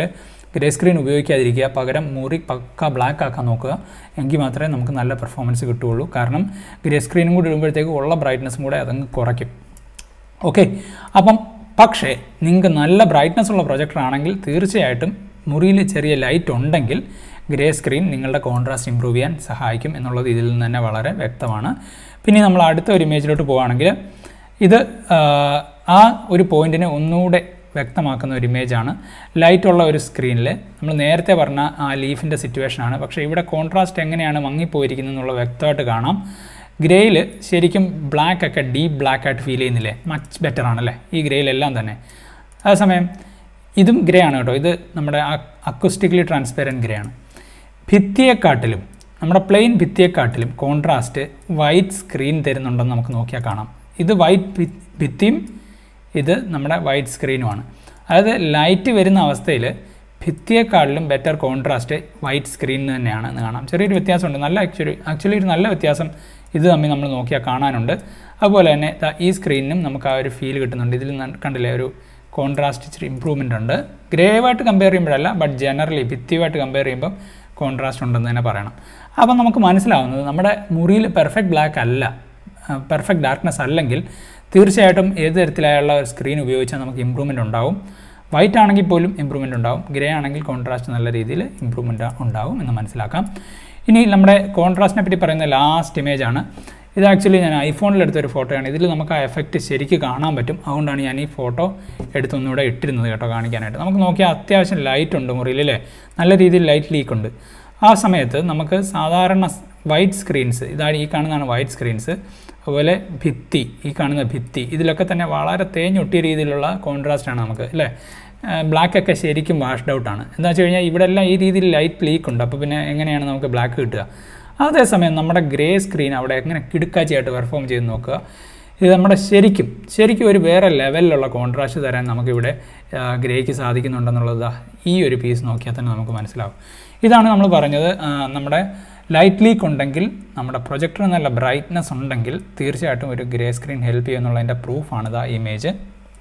ഗ്രേ സ്ക്രീൻ ഉപയോഗിക്കാതിരിക്കുക പകരം മുറി പക്ക ബ്ലാക്ക് ആക്കാൻ നോക്കുക എങ്കിൽ മാത്രമേ നമുക്ക് നല്ല പെർഫോമൻസ് കിട്ടുകയുള്ളൂ കാരണം ഗ്രേ സ്ക്രീനും കൂടി ഇടുമ്പോഴത്തേക്ക് ഉള്ള ബ്രൈറ്റ്നസ്സും കൂടെ അതങ്ങ് കുറയ്ക്കും ഓക്കെ അപ്പം പക്ഷേ നിങ്ങൾക്ക് നല്ല ബ്രൈറ്റ്നസ് ഉള്ള പ്രൊജക്ടർ ആണെങ്കിൽ തീർച്ചയായിട്ടും മുറിയിൽ ചെറിയ ലൈറ്റ് ഉണ്ടെങ്കിൽ ഗ്രേ സ്ക്രീൻ നിങ്ങളുടെ കോൺട്രാസ്റ്റ് ഇമ്പ്രൂവ് ചെയ്യാൻ സഹായിക്കും എന്നുള്ളത് ഇതിൽ നിന്ന് തന്നെ വളരെ വ്യക്തമാണ് പിന്നെ നമ്മൾ അടുത്ത ഒരു ഇമേജിലോട്ട് പോവുകയാണെങ്കിൽ ഇത് ആ, ആ ഒരു പോയിന്റിനെ ഒന്നുകൂടെ വ്യക്തമാക്കുന്ന ഒരു ഇമേജാണ് ലൈറ്റുള്ള ഒരു സ്ക്രീനിൽ നമ്മൾ നേരത്തെ പറഞ്ഞ ആ ലീഫിൻ്റെ സിറ്റുവേഷനാണ് പക്ഷേ ഇവിടെ കോൺട്രാസ്റ്റ് എങ്ങനെയാണ് മങ്ങിപ്പോയിരിക്കുന്നത് എന്നുള്ളത് വ്യക്തമായിട്ട് കാണാം ഗ്രേയിൽ ശരിക്കും ബ്ലാക്ക് ഒക്കെ ഡീപ്പ് ബ്ലാക്ക് ആയിട്ട് ഫീൽ ചെയ്യുന്നില്ലേ മച്ച് ബെറ്റർ ആണല്ലേ ഈ ഗ്രേയിലെല്ലാം തന്നെ അതേസമയം ഇതും ഗ്രേ ആണ് കേട്ടോ ഇത് നമ്മുടെ അക്വസ്റ്റിക്കലി ട്രാൻസ്പെറൻറ്റ് ഗ്രേ ആണ് ഭിത്തിയെക്കാട്ടിലും നമ്മുടെ പ്ലെയിൻ ഭിത്തിയെക്കാട്ടിലും കോൺട്രാസ്റ്റ് വൈറ്റ് സ്ക്രീൻ തരുന്നുണ്ടെന്ന് നമുക്ക് നോക്കിയാൽ കാണാം ഇത് വൈറ്റ് ഭിത്തിയും ഇത് നമ്മുടെ വൈറ്റ് സ്ക്രീനുമാണ് അതായത് ലൈറ്റ് വരുന്ന അവസ്ഥയിൽ ഭിത്തിയെക്കാളിലും ബെറ്റർ കോൺട്രാസ്റ്റ് വൈറ്റ് സ്ക്രീൻ തന്നെയാണ് എന്ന് കാണാം ചെറിയൊരു വ്യത്യാസമുണ്ട് നല്ല ആക്ച്വലി ആക്ച്വലി ഒരു നല്ല വ്യത്യാസം ഇത് തമ്മിൽ നമ്മൾ നോക്കിയാൽ കാണാനുണ്ട് അതുപോലെ തന്നെ ദാ ഈ സ്ക്രീനിനും നമുക്ക് ആ ഒരു ഫീൽ കിട്ടുന്നുണ്ട് ഇതിൽ ന- കണ്ടില്ലേ ഒരു കോൺട്രാസ്റ്റ് ഇച്ചിരി ഇമ്പ്രൂവ്മെൻ്റ് ഉണ്ട് ഗ്രേവായിട്ട് കമ്പയർ ചെയ്യുമ്പോഴല്ല ബട്ട് ജനറലി ഭിത്തിയുമായിട്ട് കമ്പയർ ചെയ്യുമ്പോൾ കോൺട്രാസ്റ്റ് ഉണ്ടെന്ന് തന്നെ പറയണം അപ്പം നമുക്ക് മനസ്സിലാവുന്നത് നമ്മുടെ മുറിയിൽ പെർഫെക്റ്റ് ബ്ലാക്ക് അല്ല പെർഫെക്റ്റ് ഡാർക്ക്നെസ് അല്ലെങ്കിൽ തീർച്ചയായിട്ടും ഏത് തരത്തിലായുള്ള ഒരു സ്ക്രീൻ ഉപയോഗിച്ചാൽ നമുക്ക് ഇമ്പ്രൂവ്മെൻ്റ് ഉണ്ടാവും വൈറ്റ് ആണെങ്കിൽ പോലും ഇമ്പ്രൂവ്മെൻ്റ് ഉണ്ടാവും ഗ്രേ ആണെങ്കിൽ കോൺട്രാസ്റ്റ് നല്ല രീതിയിൽ ഇമ്പ്രൂവ്മെൻ്റ് ഉണ്ടാവും എന്ന് മനസ്സിലാക്കാം ഇനി നമ്മുടെ കോൺട്രാസ്റ്റിനെ പറ്റി പറയുന്ന ലാസ്റ്റ് ഇമേജ് ആണ് ഇത് ആക്ച്വലി ഞാൻ ഐഫോണിൽ എടുത്തൊരു ഫോട്ടോയാണ് ഇതിൽ നമുക്ക് ആ എഫക്റ്റ് ശരിക്ക് കാണാൻ പറ്റും അതുകൊണ്ടാണ് ഞാൻ ഈ ഫോട്ടോ എടുത്തൊന്നുകൂടെ ഇട്ടിരുന്നത് കേട്ടോ കാണിക്കാനായിട്ട് നമുക്ക് നോക്കിയാൽ അത്യാവശ്യം ലൈറ്റ് ഉണ്ട് മുറിയിൽ അല്ലേ നല്ല രീതിയിൽ ലൈറ്റ് ലീക്ക് ഉണ്ട് ആ സമയത്ത് നമുക്ക് സാധാരണ വൈറ്റ് സ്ക്രീൻസ് ഇതാണ് ഈ കാണുന്നതാണ് വൈറ്റ് സ്ക്രീൻസ് അതുപോലെ ഭിത്തി ഈ കാണുന്ന ഭിത്തി ഇതിലൊക്കെ തന്നെ വളരെ തേഞ്ഞൊട്ടിയ രീതിയിലുള്ള കോൺട്രാസ്റ്റ് ആണ് നമുക്ക് അല്ലേ ബ്ലാക്ക് ഒക്കെ ശരിക്കും വാഷ്ഡ് ഔട്ട് ആണ് എന്താ വെച്ച് കഴിഞ്ഞാൽ ഇവിടെ എല്ലാം ഈ രീതിയിൽ ലൈറ്റ് ലീക്ക് ഉണ്ട് അപ്പോൾ പിന്നെ എങ്ങനെയാണ് നമുക്ക് ബ്ലാക്ക് കിട്ടുക അതേസമയം നമ്മുടെ ഗ്രേ സ്ക്രീൻ അവിടെ എങ്ങനെ കിടുക്കാച്ചിയായിട്ട് പെർഫോം ചെയ്ത് നോക്കുക ഇത് നമ്മുടെ ശരിക്കും ശരിക്കും ഒരു വേറെ ലെവലിലുള്ള കോൺട്രാസ്റ്റ് തരാൻ നമുക്കിവിടെ ആ, ഗ്രേക്ക് സാധിക്കുന്നുണ്ടെന്നുള്ളത് ദാ ഈ ഒരു പീസ് നോക്കിയാൽ തന്നെ നമുക്ക് മനസ്സിലാവും ഇതാണ് നമ്മൾ പറഞ്ഞത് ആ, നമ്മുടെ ലൈറ്റ് ലീക്ക് ഉണ്ടെങ്കിൽ നമ്മുടെ പ്രൊജക്ടറിന് നല്ല ബ്രൈറ്റ്നസ് ഉണ്ടെങ്കിൽ തീർച്ചയായിട്ടും ഒരു ഗ്രേ സ്ക്രീൻ ഹെൽപ്പ് ചെയ്യുമെന്നുള്ളതിൻ്റെ പ്രൂഫാണ് ഇതാ ഇമേജ്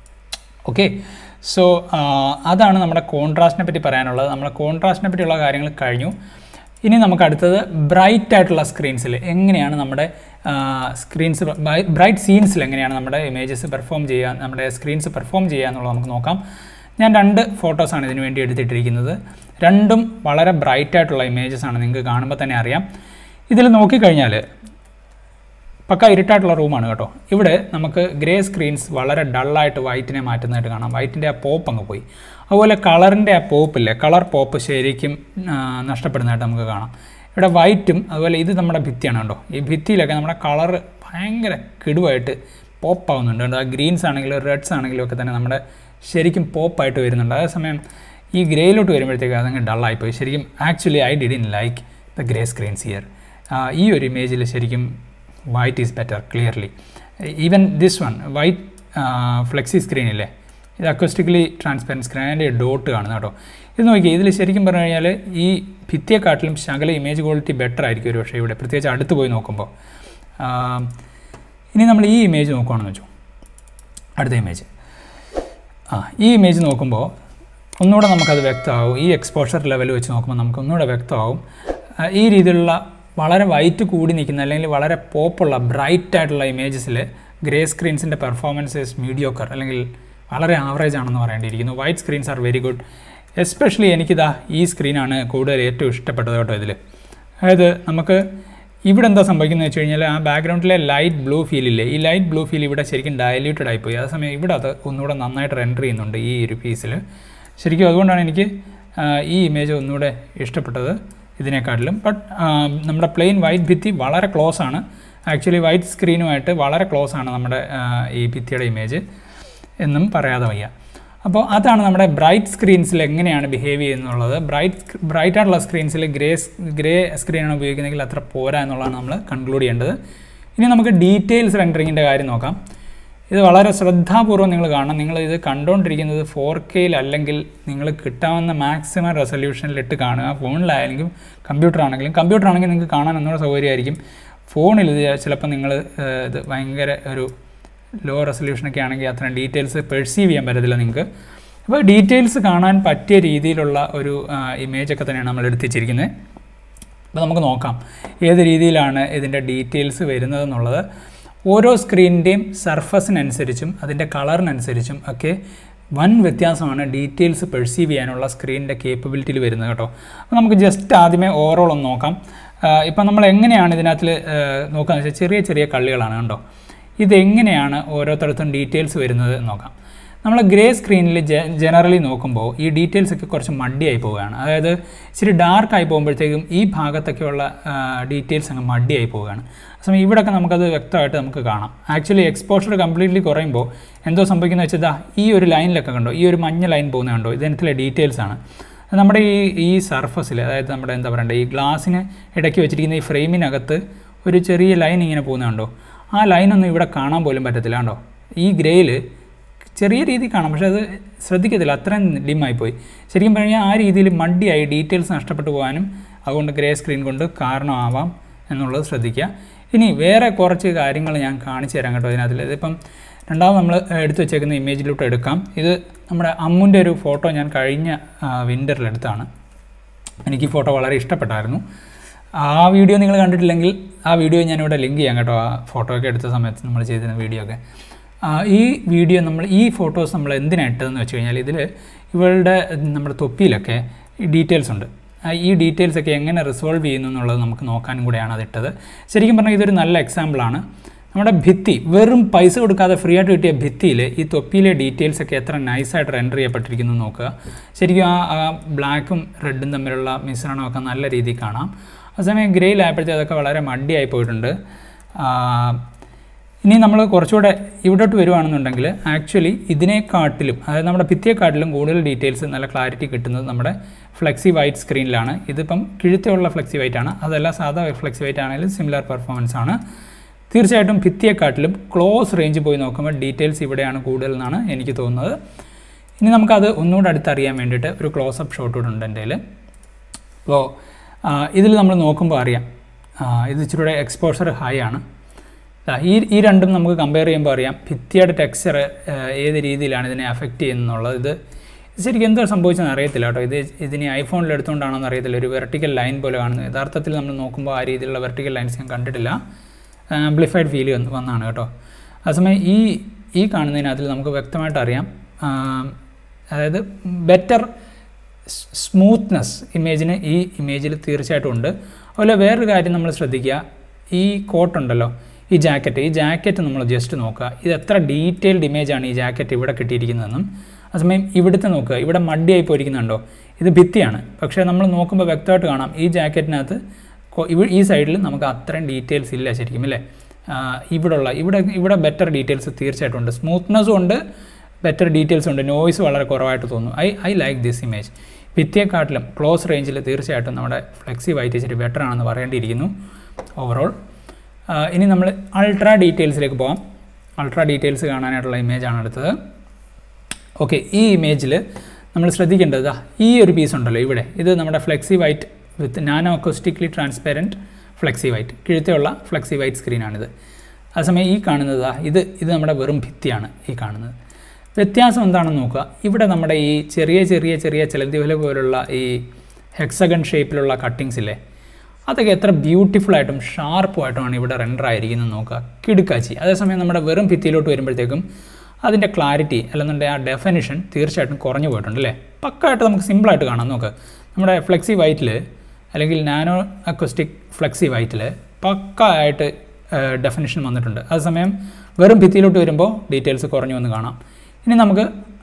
ഓക്കെ സോ അതാണ് നമ്മുടെ കോൺട്രാസ്റ്റിനെ പറ്റി പറയാനുള്ളത് നമ്മുടെ കോൺട്രാസ്റ്റിനെ പറ്റിയുള്ള കാര്യങ്ങൾ കഴിഞ്ഞു ഇനി നമുക്ക് അടുത്തത് ബ്രൈറ്റ് ആയിട്ടുള്ള സ്ക്രീൻസിൽ എങ്ങനെയാണ് നമ്മുടെ സ്ക്രീൻസ് ബ്രൈറ്റ് സീൻസിൽ എങ്ങനെയാണ് നമ്മുടെ ഇമേജസ് പെർഫോം ചെയ്യുക നമ്മുടെ സ്ക്രീൻസ് പെർഫോം ചെയ്യുക എന്നുള്ളത് നമുക്ക് നോക്കാം ഞാൻ രണ്ട് ഫോട്ടോസാണ് ഇതിനു വേണ്ടി എടുത്തിട്ടിരിക്കുന്നത് രണ്ടും വളരെ ബ്രൈറ്റ് ആയിട്ടുള്ള ഇമേജസ് ആണ് നിങ്ങൾക്ക് കാണുമ്പോൾ തന്നെ അറിയാം ഇതിൽ നോക്കിക്കഴിഞ്ഞാൽ പക്ക ഇരുട്ടായിട്ടുള്ള റൂമാണ് കേട്ടോ ഇവിടെ നമുക്ക് ഗ്രേ സ്ക്രീൻസ് വളരെ ഡള്ളായിട്ട് വൈറ്റിനെ മാറ്റുന്നതായിട്ട് കാണാം വൈറ്റിൻ്റെ ആ പോപ്പ് അങ്ങ് പോയി അതുപോലെ കളറിൻ്റെ ആ പോപ്പില്ലേ കളർ പോപ്പ് ശരിക്കും ആ, നഷ്ടപ്പെടുന്നതായിട്ട് നമുക്ക് കാണാം ഇവിടെ വൈറ്റും അതുപോലെ ഇത് നമ്മുടെ ഭിത്തിയാണ് കേട്ടോ ഈ ഭിത്തിയിലൊക്കെ നമ്മുടെ കളർ ഭയങ്കര കിടുവായിട്ട് പോപ്പ് ആവുന്നുണ്ട് കേട്ടോ ആ ഗ്രീൻസ് ആണെങ്കിലും റെഡ്സ് ആണെങ്കിലും ഒക്കെ തന്നെ നമ്മുടെ ശരിക്കും പോപ്പായിട്ട് വരുന്നുണ്ട് അതേസമയം ഈ ഗ്രേയിലോട്ട് വരുമ്പോഴത്തേക്ക് അതങ്ങ് ഡള്ളായിപ്പോയി ശരിക്കും actually I did in like the grey screens here ഈ ഒരു ഇമേജിൽ ശരിക്കും white is better clearly even this one white flexi സ്ക്രീനില്ലേ ഇത് അക്വസ്റ്റിക്കലി ട്രാൻസ്പെറൻറ്റ് സ്ക്രീൻ അതിൻ്റെ ഡോട്ട് കാണുന്ന കേട്ടോ ഇത് നോക്കി ഇതിൽ ശരിക്കും പറഞ്ഞു കഴിഞ്ഞാൽ ഈ ഭിത്തിയെക്കാട്ടിലും ശകല ഇമേജ് ക്വാളിറ്റി ബെറ്റർ ആയിരിക്കും ഒരു പക്ഷേ ഇവിടെ പ്രത്യേകിച്ച് അടുത്ത് പോയി നോക്കുമ്പോൾ ആ, ഇനി നമ്മൾ ഈ ഇമേജ് നോക്കുകയാണെന്ന് വെച്ചു അടുത്ത ഇമേജ് ആ ഈ ഇമേജ് നോക്കുമ്പോൾ ഒന്നുകൂടെ നമുക്കത് വ്യക്തമാവും ഈ എക്സ്പോഷർ ലെവൽ വെച്ച് നോക്കുമ്പോൾ നമുക്ക് ഒന്നുകൂടെ വ്യക്തമാവും ആ, ഈ രീതിയിലുള്ള വളരെ വൈറ്റ് കൂടി നിൽക്കുന്ന അല്ലെങ്കിൽ വളരെ പോപ്പുള്ള ബ്രൈറ്റ് ആയിട്ടുള്ള ഇമേജസിൽ ഗ്രേ സ്ക്രീൻസിൻ്റെ പെർഫോമൻസ് ഇസ് മീഡിയോക്കർ അല്ലെങ്കിൽ വളരെ ആവറേജ് ആണെന്ന് പറയേണ്ടിയിരിക്കുന്നു white screens are very good especially എനിക്കിതാ ഈ സ്ക്രീനാണ് കൂടുതൽ ഏറ്റവും ഇഷ്ടപ്പെട്ടത് കേട്ടോ ഇതിൽ അതായത് നമുക്ക് ഇവിടെ എന്താ സംഭവിക്കുന്നത് വെച്ച് കഴിഞ്ഞാൽ ആ ബാക്ക്ഗ്രൗണ്ടിലെ ലൈറ്റ് ബ്ലൂ ഫീലില്ലേ ഈ ലൈറ്റ് ബ്ലൂ ഫീൽ ഇവിടെ ശരിക്കും ഡയല്യൂട്ടഡ് ആയിപ്പോയി അതേസമയം ഇവിടെ അത് ഒന്നുകൂടെ നന്നായിട്ട് റെൻഡർ ചെയ്യുന്നുണ്ട് ഈ ഒരു പീസിൽ ശരിക്കും അതുകൊണ്ടാണ് എനിക്ക് ആ, ഈ ഇമേജ് ഒന്നുകൂടെ ഇഷ്ടപ്പെട്ടത് ഇതിനെക്കാട്ടിലും ബട്ട് നമ്മുടെ പ്ലെയിൻ വൈറ്റ് ഭിത്തി വളരെ ക്ലോസ് ആണ് ആക്ച്വലി വൈറ്റ് സ്ക്രീനുമായിട്ട് വളരെ ക്ലോസ് ആണ് നമ്മുടെ ആ, ഈ ഭിത്തിയുടെ ഇമേജ് എന്നും പറയാതെ വയ്യ അപ്പോൾ അതാണ് നമ്മുടെ ബ്രൈറ്റ് സ്ക്രീൻസിൽ എങ്ങനെയാണ് ബിഹേവ് ചെയ്യുന്നുള്ളത് ബ്രൈറ്റ് ബ്രൈറ്റ് ആയിട്ടുള്ള സ്ക്രീൻസിൽ ഗ്രേ ഗ്രേ സ്ക്രീനാണ് ഉപയോഗിക്കുന്നതെങ്കിൽ അത്ര പോരാ എന്നുള്ളതാണ് നമ്മൾ കൺക്ലൂഡ് ചെയ്യേണ്ടത് ഇനി നമുക്ക് ഡീറ്റെയിൽസ് റെൻഡറിങ്ങിൻ്റെ കാര്യം നോക്കാം ഇത് വളരെ ശ്രദ്ധാപൂർവ്വം നിങ്ങൾ കാണണം നിങ്ങൾ ഇത് കണ്ടുകൊണ്ടിരിക്കുന്നത് ഫോർ കെയിൽ അല്ലെങ്കിൽ നിങ്ങൾ കിട്ടാവുന്ന മാക്സിമം റെസൊല്യൂഷനിലിട്ട് കാണുക ഫോണിലായെങ്കിലും കമ്പ്യൂട്ടർ ആണെങ്കിലും കമ്പ്യൂട്ടർ ആണെങ്കിൽ നിങ്ങൾക്ക് കാണാൻ ഒന്നുകൂടെ സൗകര്യമായിരിക്കും ഫോണിൽ ഇത് ചിലപ്പോൾ നിങ്ങൾ ഇത് ഭയങ്കര ഒരു ലോ റെസൊല്യൂഷനൊക്കെ ആണെങ്കിൽ അത്രയും ഡീറ്റെയിൽസ് പെർസീവ് ചെയ്യാൻ പറ്റത്തില്ല നിങ്ങൾക്ക് അപ്പോൾ ഡീറ്റെയിൽസ് കാണാൻ പറ്റിയ രീതിയിലുള്ള ഒരു ഇമേജ് ഒക്കെ തന്നെയാണ് നമ്മൾ എടുത്തിച്ചിരിക്കുന്നത് അപ്പോൾ നമുക്ക് നോക്കാം ഏത് രീതിയിലാണ് ഇതിൻ്റെ ഡീറ്റെയിൽസ് വരുന്നതെന്നുള്ളത് ഓരോ സ്ക്രീനിൻ്റെയും സർഫസിനനുസരിച്ചും അതിൻ്റെ കളറിനനുസരിച്ചും ഒക്കെ വൻ വ്യത്യാസമാണ് ഡീറ്റെയിൽസ് പെർസീവ് ചെയ്യാനുള്ള സ്ക്രീനിൻ്റെ കേപ്പബിലിറ്റിയിൽ വരുന്നത് കേട്ടോ അപ്പോൾ നമുക്ക് ജസ്റ്റ് ആദ്യമേ ഓവറോൾ ഒന്ന് നോക്കാം ഇപ്പം നമ്മൾ എങ്ങനെയാണ് ഇതിനകത്തിൽ നോക്കുകയെന്ന് വെച്ചാൽ ചെറിയ ചെറിയ കള്ളികളാണ് കണ്ടോ ഇതെങ്ങനെയാണ് ഓരോരുത്തടത്തും ഡീറ്റെയിൽസ് വരുന്നത് എന്ന് നോക്കാം നമ്മൾ ഗ്രേ സ്ക്രീനിൽ ജനറലി നോക്കുമ്പോൾ ഈ ഡീറ്റെയിൽസ് ഒക്കെ കുറച്ച് മഡിയായി പോവുകയാണ് അതായത് ഇച്ചിരി ഡാർക്ക് ആയി പോകുമ്പോഴത്തേക്കും ഈ ഭാഗത്തൊക്കെയുള്ള ഡീറ്റെയിൽസ് അങ്ങ് മഡിയായി പോവുകയാണ് സമയം ഇവിടെയൊക്കെ നമുക്കത് വ്യക്തമായിട്ട് നമുക്ക് കാണാം ആക്ച്വലി എക്സ്പോഷർ കംപ്ലീറ്റ്ലി കുറയുമ്പോൾ എന്തോ സംഭവിക്കുന്നത് വെച്ചാൽ ഇതാ ഈ ഒരു ലൈനിലൊക്കെ കണ്ടോ ഈ ഒരു മഞ്ഞ ലൈൻ പോകുന്നത് കണ്ടോ ഇതിനകത്തിലെ ഡീറ്റെയിൽസ് ആണ് നമ്മുടെ ഈ ഈ സർഫസിൽ അതായത് നമ്മുടെ എന്താ പറയണ്ടേ ഈ ഗ്ലാസ്സിന് ഇടയ്ക്ക് വെച്ചിരിക്കുന്ന ഈ ഫ്രെയിമിനകത്ത് ഒരു ചെറിയ ലൈൻ ഇങ്ങനെ പോകുന്നത് കണ്ടോ ആ ലൈനൊന്നും ഇവിടെ കാണാൻ പോലും പറ്റത്തില്ല കണ്ടോ ഈ ഗ്രേയിൽ ചെറിയ രീതിയിൽ കാണാം പക്ഷേ അത് ശ്രദ്ധിക്കത്തില്ല അത്രയും ഡിമ്മായിപ്പോയി ശരിക്കും പറഞ്ഞാൽ ആ രീതിയിൽ മഡിയായി ഡീറ്റെയിൽസ് നഷ്ടപ്പെട്ടു പോകാനും അതുകൊണ്ട് ഗ്രേ സ്ക്രീൻ കൊണ്ട് കാരണമാവാം എന്നുള്ളത് ശ്രദ്ധിക്കുക ഇനി വേറെ കുറച്ച് കാര്യങ്ങൾ ഞാൻ കാണിച്ചു തരാം കേട്ടോ ഇതിനകത്തിൽ ഇതിപ്പം രണ്ടാമത് നമ്മൾ എടുത്തു വെച്ചേക്കുന്ന ഇമേജിലോട്ട് എടുക്കാം ഇത് നമ്മുടെ അമ്മുൻ്റെ ഒരു ഫോട്ടോ ഞാൻ കഴിഞ്ഞ വിൻ്ററിൽ എടുത്താണ് എനിക്ക് ഈ ഫോട്ടോ വളരെ ഇഷ്ടപ്പെട്ടായിരുന്നു ആ വീഡിയോ നിങ്ങൾ കണ്ടിട്ടില്ലെങ്കിൽ ആ വീഡിയോ ഞാനിവിടെ ലിങ്ക് ചെയ്യാം കേട്ടോ ആ ഫോട്ടോ ഒക്കെ എടുത്ത സമയത്ത് നമ്മൾ ചെയ്തിരുന്ന വീഡിയോ ഒക്കെ ഈ വീഡിയോ നമ്മൾ ഈ ഫോട്ടോസ് നമ്മൾ എന്തിനാണ് ഇട്ടതെന്ന് വെച്ച് കഴിഞ്ഞാൽ ഇതിൽ ഇവളുടെ നമ്മുടെ തൊപ്പിയിലൊക്കെ ഡീറ്റെയിൽസ് ഉണ്ട് ഈ ഡീറ്റെയിൽസ് ഒക്കെ എങ്ങനെ റിസോൾവ് ചെയ്യുന്നു എന്നുള്ളത് നമുക്ക് നോക്കാനും കൂടെയാണ് അതിട്ടത് ശരിക്കും പറഞ്ഞാൽ ഇതൊരു നല്ല എക്സാമ്പിളാണ് നമ്മുടെ ഭിത്തി വെറും പൈസ കൊടുക്കാതെ ഫ്രീ ആയിട്ട് കിട്ടിയ ഭിത്തിയിൽ ഈ തൊപ്പിയിലെ ഡീറ്റെയിൽസ് ഒക്കെ എത്ര നൈസായിട്ട് റെൻഡർ ചെയ്യപ്പെട്ടിരിക്കുന്നു നോക്കുക ശരിക്കും ആ ആ ബ്ലാക്കും റെഡും തമ്മിലുള്ള മിശ്രണമൊക്കെ നല്ല രീതിയിൽ കാണാം അതേസമയം ഗ്രേയിലായപ്പോഴത്തേക്ക് അതൊക്കെ വളരെ മഡിയായി പോയിട്ടുണ്ട് ഇനി നമ്മൾ കുറച്ചുകൂടെ ഇവിടോട്ട് വരുവാണെന്നുണ്ടെങ്കിൽ ആക്ച്വലി ഇതിനെക്കാട്ടിലും അതായത് നമ്മുടെ ഭിത്തിയെക്കാട്ടിലും കൂടുതൽ ഡീറ്റെയിൽസ് നല്ല ക്ലാരിറ്റി കിട്ടുന്നത് നമ്മുടെ ഫ്ലെക്സി വൈറ്റ് സ്ക്രീനിലാണ് ഇതിപ്പം കിഴുത്തുള്ള ഫ്ലെക്സി വൈറ്റ് ആണ് അതല്ല സാധാ ഫ്ലെക്സി വൈറ്റ് ആണെങ്കിലും സിമിലർ പെർഫോമൻസ് ആണ് തീർച്ചയായിട്ടും ഭിത്തിയെക്കാട്ടിലും ക്ലോസ് റേഞ്ച് പോയി നോക്കുമ്പോൾ ഡീറ്റെയിൽസ് ഇവിടെയാണ് കൂടുതൽ എന്നാണ് എനിക്ക് തോന്നുന്നത് ഇനി നമുക്കത് ഒന്നുകൂടെ അടുത്തറിയാൻ വേണ്ടിയിട്ട് ഒരു ക്ലോസ് അപ്പ് ഷോട്ട് കൂടെ ഉണ്ട് എൻ്റെ കയ്യിൽ അപ്പോൾ ഇതിൽ നമ്മൾ നോക്കുമ്പോൾ അറിയാം ഇത് ഇച്ചിരി എക്സ്പോഷർ ഹൈ ആണ് ഈ ഈ രണ്ടും നമുക്ക് കമ്പയർ ചെയ്യുമ്പോൾ അറിയാം ഭിത്തിയുടെ ടെക്സ്ചർ ഏത് രീതിയിലാണ് ഇതിനെ അഫക്റ്റ് ചെയ്യുന്നുള്ളത് ഇത് ശരിക്കും എന്തോ സംഭവിച്ചെന്ന് അറിയത്തില്ല കേട്ടോ ഇത് ഇതിനെ ഐഫോണിൽ എടുത്തുകൊണ്ടാണോന്ന് അറിയത്തില്ല ഒരു വെർട്ടിക്കൽ ലൈൻ പോലെ കാണുന്നത് യഥാർത്ഥത്തിൽ നമ്മൾ നോക്കുമ്പോൾ ആ രീതിയിലുള്ള വെർട്ടിക്കൽ ലൈൻസ് ഞാൻ കണ്ടിട്ടില്ല ആംപ്ലിഫൈഡ് ഫീൽ വന്നാണ് കേട്ടോ അതേസമയം ഈ ഈ കാണുന്നതിനകത്തിൽ നമുക്ക് വ്യക്തമായിട്ട് അറിയാം അതായത് ബെറ്റർ സ്മൂത്ത്നെസ് ഇമേജിന് ഈ ഇമേജിൽ തീർച്ചയായിട്ടും ഉണ്ട് അതുപോലെ വേറൊരു കാര്യം നമ്മൾ ശ്രദ്ധിക്കുക ഈ കോട്ടുണ്ടല്ലോ ഈ ജാക്കറ്റ് ഈ ജാക്കറ്റ് നമ്മൾ ജസ്റ്റ് നോക്കുക ഇത് എത്ര ഡീറ്റെയിൽഡ് ഇമേജാണ് ഈ ജാക്കറ്റ് ഇവിടെ കിട്ടിയിരിക്കുന്നതെന്നും അതേസമയം ഇവിടുത്തെ നോക്കുക ഇവിടെ മഡിയായി പോയിരിക്കുന്നുണ്ടോ ഇത് ഭിത്തിയാണ് പക്ഷേ നമ്മൾ നോക്കുമ്പോൾ വ്യക്തമായിട്ട് കാണാം ഈ ജാക്കറ്റിനകത്ത് ഈ സൈഡിൽ നമുക്ക് അത്രയും ഡീറ്റെയിൽസ് ഇല്ല ശരിക്കും അല്ലേ ഇവിടെയുള്ള ഇവിടെ ഇവിടെ ബെറ്റർ ഡീറ്റെയിൽസ് തീർച്ചയായിട്ടും ഉണ്ട് സ്മൂത്ത്നെസ്സും ഉണ്ട് ബെറ്റർ ഡീറ്റെയിൽസ് ഉണ്ട് നോയ്സ് വളരെ കുറവായിട്ട് തോന്നുന്നു I I like this image ഭിത്തിയെക്കാട്ടിലും ക്ലോസ് റേഞ്ചിൽ തീർച്ചയായിട്ടും നമ്മുടെ ഫ്ലെക്സി വൈറ്റ് ഇച്ചിരി ബെറ്റർ ആണെന്ന് പറയേണ്ടിയിരിക്കുന്നു ഓവറോൾ ഇനി നമ്മൾ അൾട്രാ ഡീറ്റെയിൽസിലേക്ക് പോകാം അൾട്രാ ഡീറ്റെയിൽസ് കാണാനായിട്ടുള്ള ഇമേജാണ് എടുത്തത് ഓക്കെ ഈ ഇമേജിൽ നമ്മൾ ശ്രദ്ധിക്കേണ്ടത് ഈ ഒരു പീസ് ഉണ്ടല്ലോ ഇവിടെ ഇത് നമ്മുടെ flexi white with nano acoustically transparent flexi white കിഴുത്തുള്ള ഫ്ലെക്സി വൈറ്റ് സ്ക്രീനാണിത് അതേസമയം ഈ കാണുന്നത് ഇത് ഇത് നമ്മുടെ വെറും ഭിത്തിയാണ് ഈ കാണുന്നത് വ്യത്യാസം എന്താണെന്ന് നോക്കുക ഇവിടെ നമ്മുടെ ഈ ചെറിയ ചെറിയ ചെറിയ ചിലന്തിവല പോലുള്ള ഈ ഹെക്സഗൺ ഷേപ്പിലുള്ള കട്ടിങ്സ് ഇല്ലേ അതൊക്കെ എത്ര ബ്യൂട്ടിഫുൾ ആയിട്ടും ഷാർപ്പുമായിട്ടുമാണ് ഇവിടെ റെൻഡർ ആയിരിക്കുന്നത് നോക്കുക കിടുക്കാച്ചി അതേസമയം നമ്മുടെ വെറും ഭിത്തിയിലോട്ട് വരുമ്പോഴത്തേക്കും അതിൻ്റെ ക്ലാരിറ്റി അല്ലെന്നുണ്ടെങ്കിൽ ആ ഡെഫിനിഷൻ തീർച്ചയായിട്ടും കുറഞ്ഞു പോയിട്ടുണ്ട് അല്ലേ പക്കായിട്ട് നമുക്ക് സിമ്പിളായിട്ട് കാണാം നോക്ക് നമ്മുടെ ഫ്ലെക്സി വൈറ്റിൽ അല്ലെങ്കിൽ നാനോ അക്വസ്റ്റിക് ഫ്ലെക്സി വൈറ്റിൽ പക്കായിട്ട് ഡെഫിനിഷൻ വന്നിട്ടുണ്ട് അതേസമയം വെറും ഭിത്തിയിലോട്ട് വരുമ്പോൾ ഡീറ്റെയിൽസ് കുറഞ്ഞു വന്ന് കാണാം ഇനി നമുക്ക്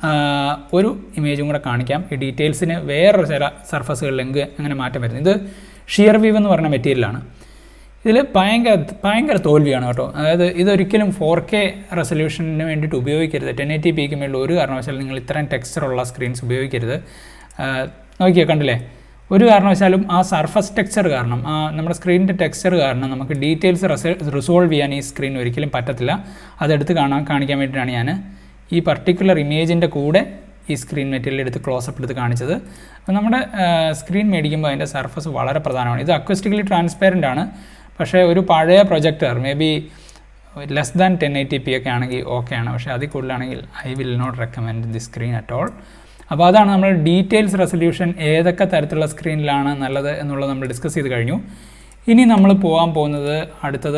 ഒരു ഇമേജും കൂടെ കാണിക്കാം ഈ ഡീറ്റെയിൽസിന് വേറൊരു ചില സർഫസുകളിൽ എങ്ക് അങ്ങനെ മാറ്റം വരുന്നത് ഇത് ഷിയർ വീവ് എന്ന് പറഞ്ഞ മെറ്റീരിയലാണ് ഇതിൽ ഭയങ്കര ഭയങ്കര തോൽവിയാണ് കേട്ടോ അതായത് ഇതൊരിക്കലും ഫോർ കെ റെസൊല്യൂഷന് വേണ്ടിയിട്ട് ഉപയോഗിക്കരുത് ടെൻ എയ്റ്റി പിക്ക് മേളിൽ ഒരു കാരണവശാലും നിങ്ങൾ ഇത്രയും ടെക്സ്ചറുള്ള സ്ക്രീൻസ് ഉപയോഗിക്കരുത് നോക്കിയാൽ കണ്ടില്ലേ ഒരു കാരണവശാലും ആ സർഫസ് ടെക്സ്ചർ കാരണം ആ നമ്മുടെ സ്ക്രീനിൻ്റെ ടെക്സ്ചർ കാരണം നമുക്ക് ഡീറ്റെയിൽസ് റിസോൾവ് ചെയ്യാൻ ഈ സ്ക്രീൻ ഒരിക്കലും പറ്റത്തില്ല അതെടുത്ത് കാണാൻ കാണിക്കാൻ വേണ്ടിയിട്ടാണ് ഞാൻ ഈ പർട്ടിക്കുലർ ഇമേജിൻ്റെ കൂടെ ഈ സ്ക്രീൻ മെറ്റീരിയൽ എടുത്ത് ക്ലോസപ്പ് എടുത്ത് കാണിച്ചത് അപ്പോൾ നമ്മുടെ സ്ക്രീൻ മേടിക്കുമ്പോൾ അതിൻ്റെ സർഫസ് വളരെ പ്രധാനമാണ് ഇത് അക്വസ്റ്റിക്കലി ട്രാൻസ്പെറൻ്റ് ആണ് പക്ഷേ ഒരു പഴയ projector may be less than ten eighty P ഒക്കെ ആണെങ്കിൽ ഓക്കെ ആണ് പക്ഷേ അതിൽ കൂടുതലാണെങ്കിൽ I will not recommend the screen at all അപ്പോൾ അതാണ് നമ്മൾ ഡീറ്റെയിൽസ് റെസൊല്യൂഷൻ ഏതൊക്കെ തരത്തിലുള്ള സ്ക്രീനിലാണ് നല്ലത് എന്നുള്ളത് നമ്മൾ ഡിസ്കസ് ചെയ്ത് കഴിഞ്ഞു ഇനി നമ്മൾ പോകാൻ പോകുന്നത് അടുത്തത്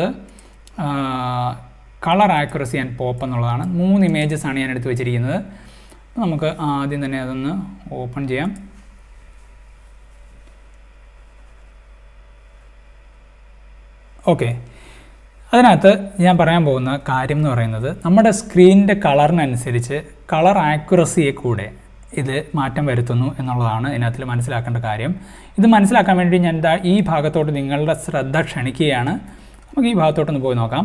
കളർ ആക്യുറസി ആൻഡ് പോപ്പ് എന്നുള്ളതാണ് മൂന്ന് ഇമേജസ് ആണ് ഞാൻ എടുത്ത് വെച്ചിരിക്കുന്നത് അപ്പോൾ നമുക്ക് ആദ്യം തന്നെ അതൊന്ന് ഓപ്പൺ ചെയ്യാം ഓക്കെ അതിനകത്ത് ഞാൻ പറയാൻ പോകുന്ന കാര്യം എന്ന് പറയുന്നത് നമ്മുടെ സ്ക്രീനിൻ്റെ കളറിനനുസരിച്ച് കളർ ആക്യുറസിയെ കൂടെ ഇത് മാറ്റം വരുത്തുന്നു എന്നുള്ളതാണ് ഇതിനകത്തിൽ മനസ്സിലാക്കേണ്ട കാര്യം ഇത് മനസ്സിലാക്കാൻ വേണ്ടി ഞാൻ ദാ ഈ ഭാഗത്തോട്ട് നിങ്ങളുടെ ശ്രദ്ധ ക്ഷണിക്കുകയാണ് നമുക്ക് ഈ ഭാഗത്തോട്ടൊന്ന് പോയി നോക്കാം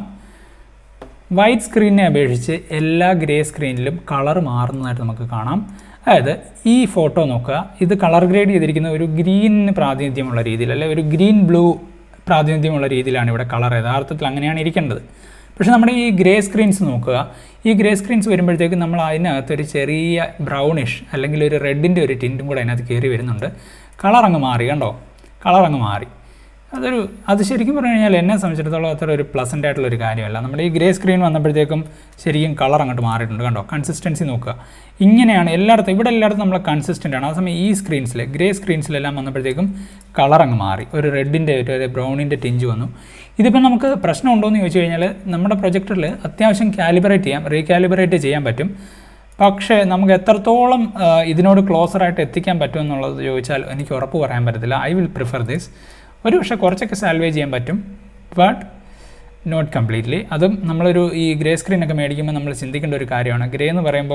വൈറ്റ് സ്ക്രീനിനെ അപേക്ഷിച്ച് എല്ലാ ഗ്രേ സ്ക്രീനിലും കളർ മാറുന്നതായിട്ട് നമുക്ക് കാണാം അതായത് ഈ ഫോട്ടോ നോക്കുക ഇത് കളർ ഗ്രേഡ് ചെയ്തിരിക്കുന്ന ഒരു ഗ്രീനിന് പ്രാതിനിധ്യമുള്ള രീതിയിൽ അല്ലെ ഒരു ഗ്രീൻ ബ്ലൂ പ്രാതിനിധ്യമുള്ള രീതിയിലാണ് ഇവിടെ കളർ യഥാർത്ഥത്തിൽ അങ്ങനെയാണ് ഇരിക്കേണ്ടത് പക്ഷേ നമ്മുടെ ഈ ഗ്രേ സ്ക്രീൻസ് നോക്കുക ഈ ഗ്രേ സ്ക്രീൻസ് വരുമ്പോഴത്തേക്കും നമ്മൾ അതിനകത്ത് ഒരു ചെറിയ ബ്രൗണിഷ് അല്ലെങ്കിൽ ഒരു റെഡിൻ്റെ ഒരു ടിൻറ്റും കൂടെ അതിനകത്ത് കയറി വരുന്നുണ്ട് കളർ അങ്ങ് മാറി കണ്ടോ കളർ അങ്ങ് മാറി അതൊരു അത് ശരിക്കും പറഞ്ഞു കഴിഞ്ഞാൽ എന്നെ സംബന്ധിച്ചിടത്തോളം അത്ര ഒരു പ്ലസൻ്റ് ആയിട്ടുള്ള ഒരു കാര്യമല്ല നമ്മുടെ ഈ ഗ്രേ സ്ക്രീൻ വന്നപ്പോഴത്തേക്കും ശരിക്കും കളർ അങ്ങോട്ട് മാറിയിട്ടുണ്ട് കണ്ടോ കൺസിസ്റ്റൻസി നോക്കുക ഇങ്ങനെയാണ് എല്ലായിടത്തും ഇവിടെ എല്ലായിടത്തും നമ്മൾ കൺസിസ്റ്റൻ്റ് ആണ് ആ സമയം ഈ സ്ക്രീൻസിൽ ഗ്രേ സ്ക്രീൻസിലെല്ലാം വന്നപ്പോഴത്തേക്കും കളർ അങ്ങ് മാറി ഒരു റെഡിൻ്റെ ഒരു ബ്രൗണിൻ്റെ ടിഞ്ച് വന്നു ഇതിപ്പോൾ നമുക്ക് പ്രശ്നമുണ്ടോ എന്ന് ചോദിച്ചു കഴിഞ്ഞാൽ നമ്മുടെ പ്രൊജക്ടറിൽ അത്യാവശ്യം കാലിബറേറ്റ് ചെയ്യാം റീകാലിബറേറ്റ് ചെയ്യാൻ പറ്റും പക്ഷേ നമുക്ക് എത്രത്തോളം ആ, ഇതിനോട് ക്ലോസറായിട്ട് എത്തിക്കാൻ പറ്റുമെന്നുള്ളത് ചോദിച്ചാൽ എനിക്ക് ഉറപ്പ് പറയാൻ പറ്റത്തില്ല ഐ വിൽ പ്രിഫർ ദിസ് ഒരു പക്ഷേ കുറച്ചൊക്കെ സാൽവേജ് ചെയ്യാൻ പറ്റും ബട്ട് നോട്ട് കംപ്ലീറ്റ്ലി അതും നമ്മളൊരു ഈ ഗ്രേ സ്ക്രീനൊക്കെ മേടിക്കുമ്പോൾ നമ്മൾ ചിന്തിക്കേണ്ട ഒരു കാര്യമാണ് ഗ്രേ എന്ന് പറയുമ്പോൾ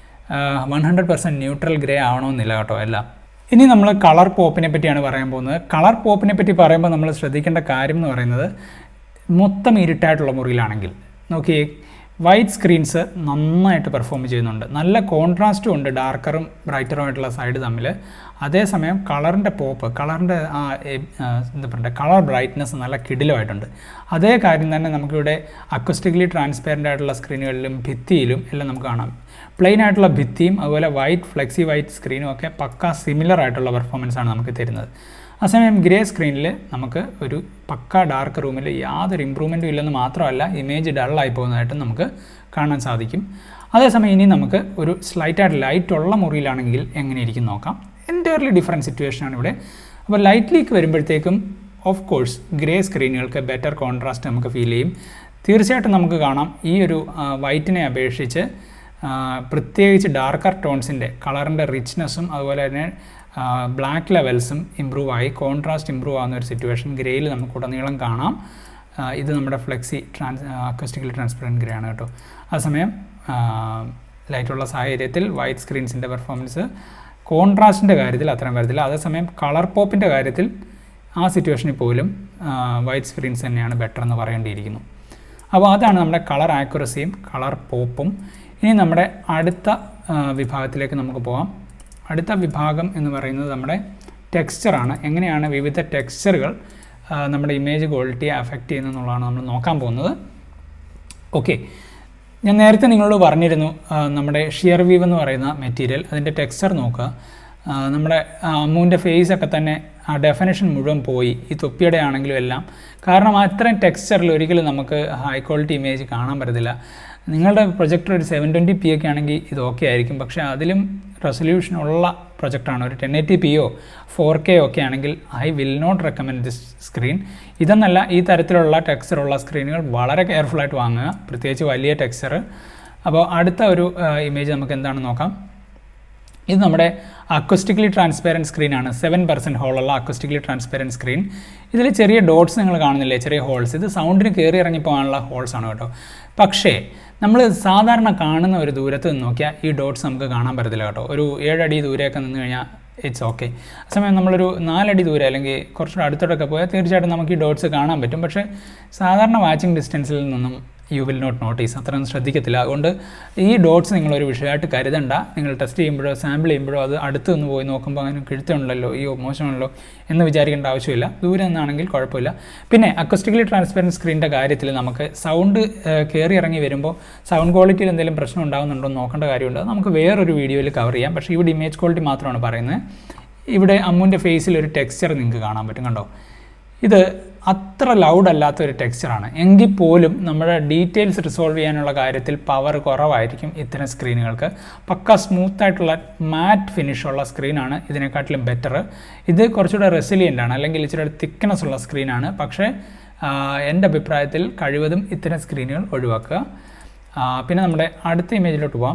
one hundred percent neutral grey ആവണമെന്നില്ല കേട്ടോ എല്ലാം ഇനി നമ്മൾ കളർ പോപ്പിനെ പറ്റിയാണ് പറയാൻ പോകുന്നത് കളർ പോപ്പിനെ പറ്റി പറയുമ്പോൾ നമ്മൾ ശ്രദ്ധിക്കേണ്ട കാര്യം എന്ന് പറയുന്നത് മൊത്തം ഇരുട്ടായിട്ടുള്ള മുറിയിലാണെങ്കിൽ നോക്കിയേ വൈറ്റ് സ്ക്രീൻസ് നന്നായിട്ട് പെർഫോം ചെയ്യുന്നുണ്ട് നല്ല കോൺട്രാസ്റ്റും ഉണ്ട് ഡാർക്കറും ബ്രൈറ്ററും ആയിട്ടുള്ള സൈഡ് തമ്മിൽ അതേസമയം കളറിൻ്റെ പോപ്പ് കളറിൻ്റെ ആ എ- ആ, എന്താ പറയുക കളർ ബ്രൈറ്റ്നസ് നല്ല കിടിലമായിട്ടുണ്ട് അതേ കാര്യം തന്നെ നമുക്കിവിടെ അക്വസ്റ്റിക്കലി ട്രാൻസ്പെറൻ്റ് ആയിട്ടുള്ള സ്ക്രീനുകളിലും ഭിത്തിയിലും എല്ലാം നമുക്ക് കാണാം പ്ലെയിൻ ആയിട്ടുള്ള ഭിത്തിയും അതുപോലെ വൈറ്റ് ഫ്ലെക്സി വൈറ്റ് സ്ക്രീനും ഒക്കെ പക്ക സിമിലർ ആയിട്ടുള്ള പെർഫോമൻസ് ആണ് നമുക്ക് തരുന്നത് അതേസമയം ഗ്രേ സ്ക്രീനിൽ നമുക്ക് ഒരു പക്ക ഡാർക്ക് റൂമിൽ യാതൊരു ഇമ്പ്രൂവ്മെൻറ്റും ഇല്ലെന്ന് മാത്രമല്ല ഇമേജ് ഡള്ളായി പോകുന്നതായിട്ടും നമുക്ക് കാണാൻ സാധിക്കും അതേസമയം ഇനി നമുക്ക് ഒരു സ്ലൈറ്റായിട്ട് ലൈറ്റ് ഉള്ള മുറിയിലാണെങ്കിൽ എങ്ങനെ ഇരിക്കും നോക്കാം എൻറ്റയർലി ഡിഫറെൻറ്റ് സിറ്റുവേഷനാണ് ഇവിടെ അപ്പോൾ ലൈറ്റിലേക്ക് വരുമ്പോഴത്തേക്കും ഓഫ് കോഴ്സ് ഗ്രേ സ്ക്രീനുകൾക്ക് ബെറ്റർ കോൺട്രാസ്റ്റ് നമുക്ക് ഫീൽ ചെയ്യും തീർച്ചയായിട്ടും നമുക്ക് കാണാം ഈ ഒരു വൈറ്റിനെ അപേക്ഷിച്ച് ആ, പ്രത്യേകിച്ച് ഡാർക്കർ ടോൺസിൻ്റെ കളറിൻ്റെ റിച്ച്നെസ്സും അതുപോലെ തന്നെ ബ്ലാക്ക് ലെവൽസും ഇമ്പ്രൂവ് ആയി കോൺട്രാസ്റ്റ് ഇമ്പ്രൂവ് ആവുന്ന ഒരു സിറ്റുവേഷൻ ഗ്രേയിൽ നമുക്ക് ഉടനീളം കാണാം ആ, ഇത് നമ്മുടെ flexi trans acoustically transparent grey ആണ് കേട്ടോ അതേസമയം ലൈറ്റുള്ള സാഹചര്യത്തിൽ വൈറ്റ് സ്ക്രീൻസിൻ്റെ പെർഫോമൻസ് കോൺട്രാസ്റ്റിൻ്റെ കാര്യത്തിൽ അത്രയും വരത്തില്ല അതേസമയം കളർ പോപ്പിൻ്റെ കാര്യത്തിൽ ആ സിറ്റുവേഷനിൽ പോലും വൈറ്റ് സ്ക്രീൻസ് തന്നെയാണ് ബെറ്റർ എന്ന് പറയേണ്ടിയിരിക്കുന്നു അപ്പോൾ അതാണ് നമ്മുടെ കളർ ആക്യുറസിയും കളർ പോപ്പും ഇനി നമ്മുടെ അടുത്ത ആ, വിഭാഗത്തിലേക്ക് നമുക്ക് പോകാം അടുത്ത വിഭാഗം എന്ന് പറയുന്നത് നമ്മുടെ ടെക്സ്ചറാണ് എങ്ങനെയാണ് വിവിധ ടെക്സ്ചറുകൾ നമ്മുടെ ഇമേജ് ക്വാളിറ്റിയെ അഫക്റ്റ് ചെയ്യുന്നതെന്നുള്ളതാണ് നമ്മൾ നോക്കാൻ പോകുന്നത് ഓക്കെ ഞാൻ നേരത്തെ നിങ്ങളോട് പറഞ്ഞിരുന്നു ആ, നമ്മുടെ ഷിയർ വീവ് എന്ന് പറയുന്ന മെറ്റീരിയൽ അതിൻ്റെ ടെക്സ്ചർ നോക്കുക ആ, നമ്മുടെ ആ, അമ്മുവിൻ്റെ ഫേസ് ഒക്കെ തന്നെ ആ ഡെഫിനേഷൻ മുഴുവൻ പോയി ഈ തൊപ്പിയുടെ ആണെങ്കിലും എല്ലാം കാരണം അത്രയും ടെക്സ്ചറിൽ ഒരിക്കലും നമുക്ക് ഹൈ ക്വാളിറ്റി ഇമേജ് കാണാൻ പറ്റത്തില്ല നിങ്ങളുടെ പ്രൊജക്ടർ ഒരു സെവൻ ട്വൻറ്റി പി ഒക്കെ ആണെങ്കിൽ ഇത് ഓക്കെ ആയിരിക്കും പക്ഷേ അതിലും റെസൊല്യൂഷൻ ഉള്ള പ്രൊജക്റ്റാണ് ഒരു ടെൻ എയ്റ്റി പിയോ ഫോർ കെ ഒക്കെ ആണെങ്കിൽ I will not recommend this screen ഇതെന്നല്ല ഈ തരത്തിലുള്ള ടെക്സ്ചറുള്ള സ്ക്രീനുകൾ വളരെ കെയർഫുള്ളായിട്ട് വാങ്ങുക പ്രത്യേകിച്ച് വലിയ ടെക്സ്ചർ അപ്പോൾ അടുത്ത ഒരു ഇമേജ് നമുക്ക് എന്താണെന്ന് നോക്കാം ഇത് നമ്മുടെ അക്വസ്റ്റിക്കലി ട്രാൻസ്പെറൻറ്റ് സ്ക്രീനാണ് സെവൻ പെർസെൻറ്റ് ഹോളുള്ള അക്വസ്റ്റിക്കലി ട്രാൻസ്പെറൻറ്റ് സ്ക്രീൻ ഇതിൽ ചെറിയ ഡോട്ട്സ് നിങ്ങൾ കാണുന്നില്ലേ ചെറിയ ഹോൾസ് ഇത് സൗണ്ടിന് കയറി ഇറങ്ങി പോകാനുള്ള ഹോൾസ് ആണ് കേട്ടോ പക്ഷേ നമ്മൾ സാധാരണ കാണുന്ന ഒരു ദൂരത്ത് നിന്ന് നോക്കിയാൽ ഈ ഡോട്ട്സ് നമുക്ക് കാണാൻ പറ്റത്തില്ല കേട്ടോ ഒരു ഏഴടി ദൂരെയൊക്കെ നിന്ന് കഴിഞ്ഞാൽ ഇറ്റ്സ് ഓക്കെ സമയം നമ്മളൊരു നാലടി ദൂരെ അല്ലെങ്കിൽ കുറച്ചുകൂടെ അടുത്തോട്ടൊക്കെ പോയാൽ തീർച്ചയായിട്ടും നമുക്ക് ഈ ഡോട്ട്സ് കാണാൻ പറ്റും പക്ഷേ സാധാരണ വാച്ചിങ് ഡിസ്റ്റൻസിൽ നിന്നും യു വിൽ നോട്ട് നോട്ടീസ് അത്രയൊന്നും ശ്രദ്ധിക്കത്തില്ല അതുകൊണ്ട് ഈ ഡോട്ട്സ് നിങ്ങളൊരു വിഷയമായിട്ട് കരുതണ്ട നിങ്ങൾ ടെസ്റ്റ് ചെയ്യുമ്പോഴോ സാമ്പിൾ ചെയ്യുമ്പോഴോ അത് അടുത്ത് നിന്ന് പോയി നോക്കുമ്പോൾ അങ്ങനെ കിഴുത്തുണ്ടല്ലോ അയ്യോ മോശമാണല്ലോ എന്ന് വിചാരിക്കേണ്ട ആവശ്യമില്ല ദൂരെ നിന്നാണെങ്കിൽ കുഴപ്പമില്ല പിന്നെ അക്വസ്റ്റിക്കലി ട്രാൻസ്പെറൻറ്റ് സ്ക്രീനിൻ്റെ കാര്യത്തിൽ നമുക്ക് സൗണ്ട് കയറി ഇറങ്ങി വരുമ്പോൾ സൗണ്ട് ക്വാളിറ്റിയിൽ എന്തെങ്കിലും പ്രശ്നം ഉണ്ടാകുന്നുണ്ടോ എന്ന് നോക്കേണ്ട കാര്യമുണ്ട് അത് നമുക്ക് വേറൊരു വീഡിയോയിൽ കവർ ചെയ്യാം പക്ഷേ ഇവിടെ ഇമേജ് ക്വാളിറ്റി മാത്രമാണ് പറയുന്നത് ഇവിടെ അമ്മുവിൻ്റെ ഫേസിൽ ഒരു ടെക്സ്ചർ നിങ്ങൾക്ക് കാണാൻ പറ്റും കണ്ടോ ഇത് അത്ര ലൗഡ് അല്ലാത്ത ഒരു ടെക്സ്ചറാണ് എങ്കിൽ പോലും നമ്മുടെ ഡീറ്റെയിൽസ് റിസോൾവ് ചെയ്യാനുള്ള കാര്യത്തിൽ പവർ കുറവായിരിക്കും ഇത്തരം സ്ക്രീനുകൾക്ക് പക്ക സ്മൂത്ത് ആയിട്ടുള്ള മാറ്റ് ഫിനിഷുള്ള സ്ക്രീനാണ് ഇതിനെക്കാട്ടിലും ബെറ്റർ ഇത് കുറച്ചുകൂടെ റെസിലിയൻ്റ് ആണ് അല്ലെങ്കിൽ ഇച്ചിരി തിക്നെസ് ഉള്ള സ്ക്രീനാണ് പക്ഷേ ആ, എൻ്റെ അഭിപ്രായത്തിൽ കഴിവതും ഇത്തരം സ്ക്രീനുകൾ ഒഴിവാക്കുക ആ, പിന്നെ നമ്മുടെ അടുത്ത ഇമേജിലോട്ട് പോവാം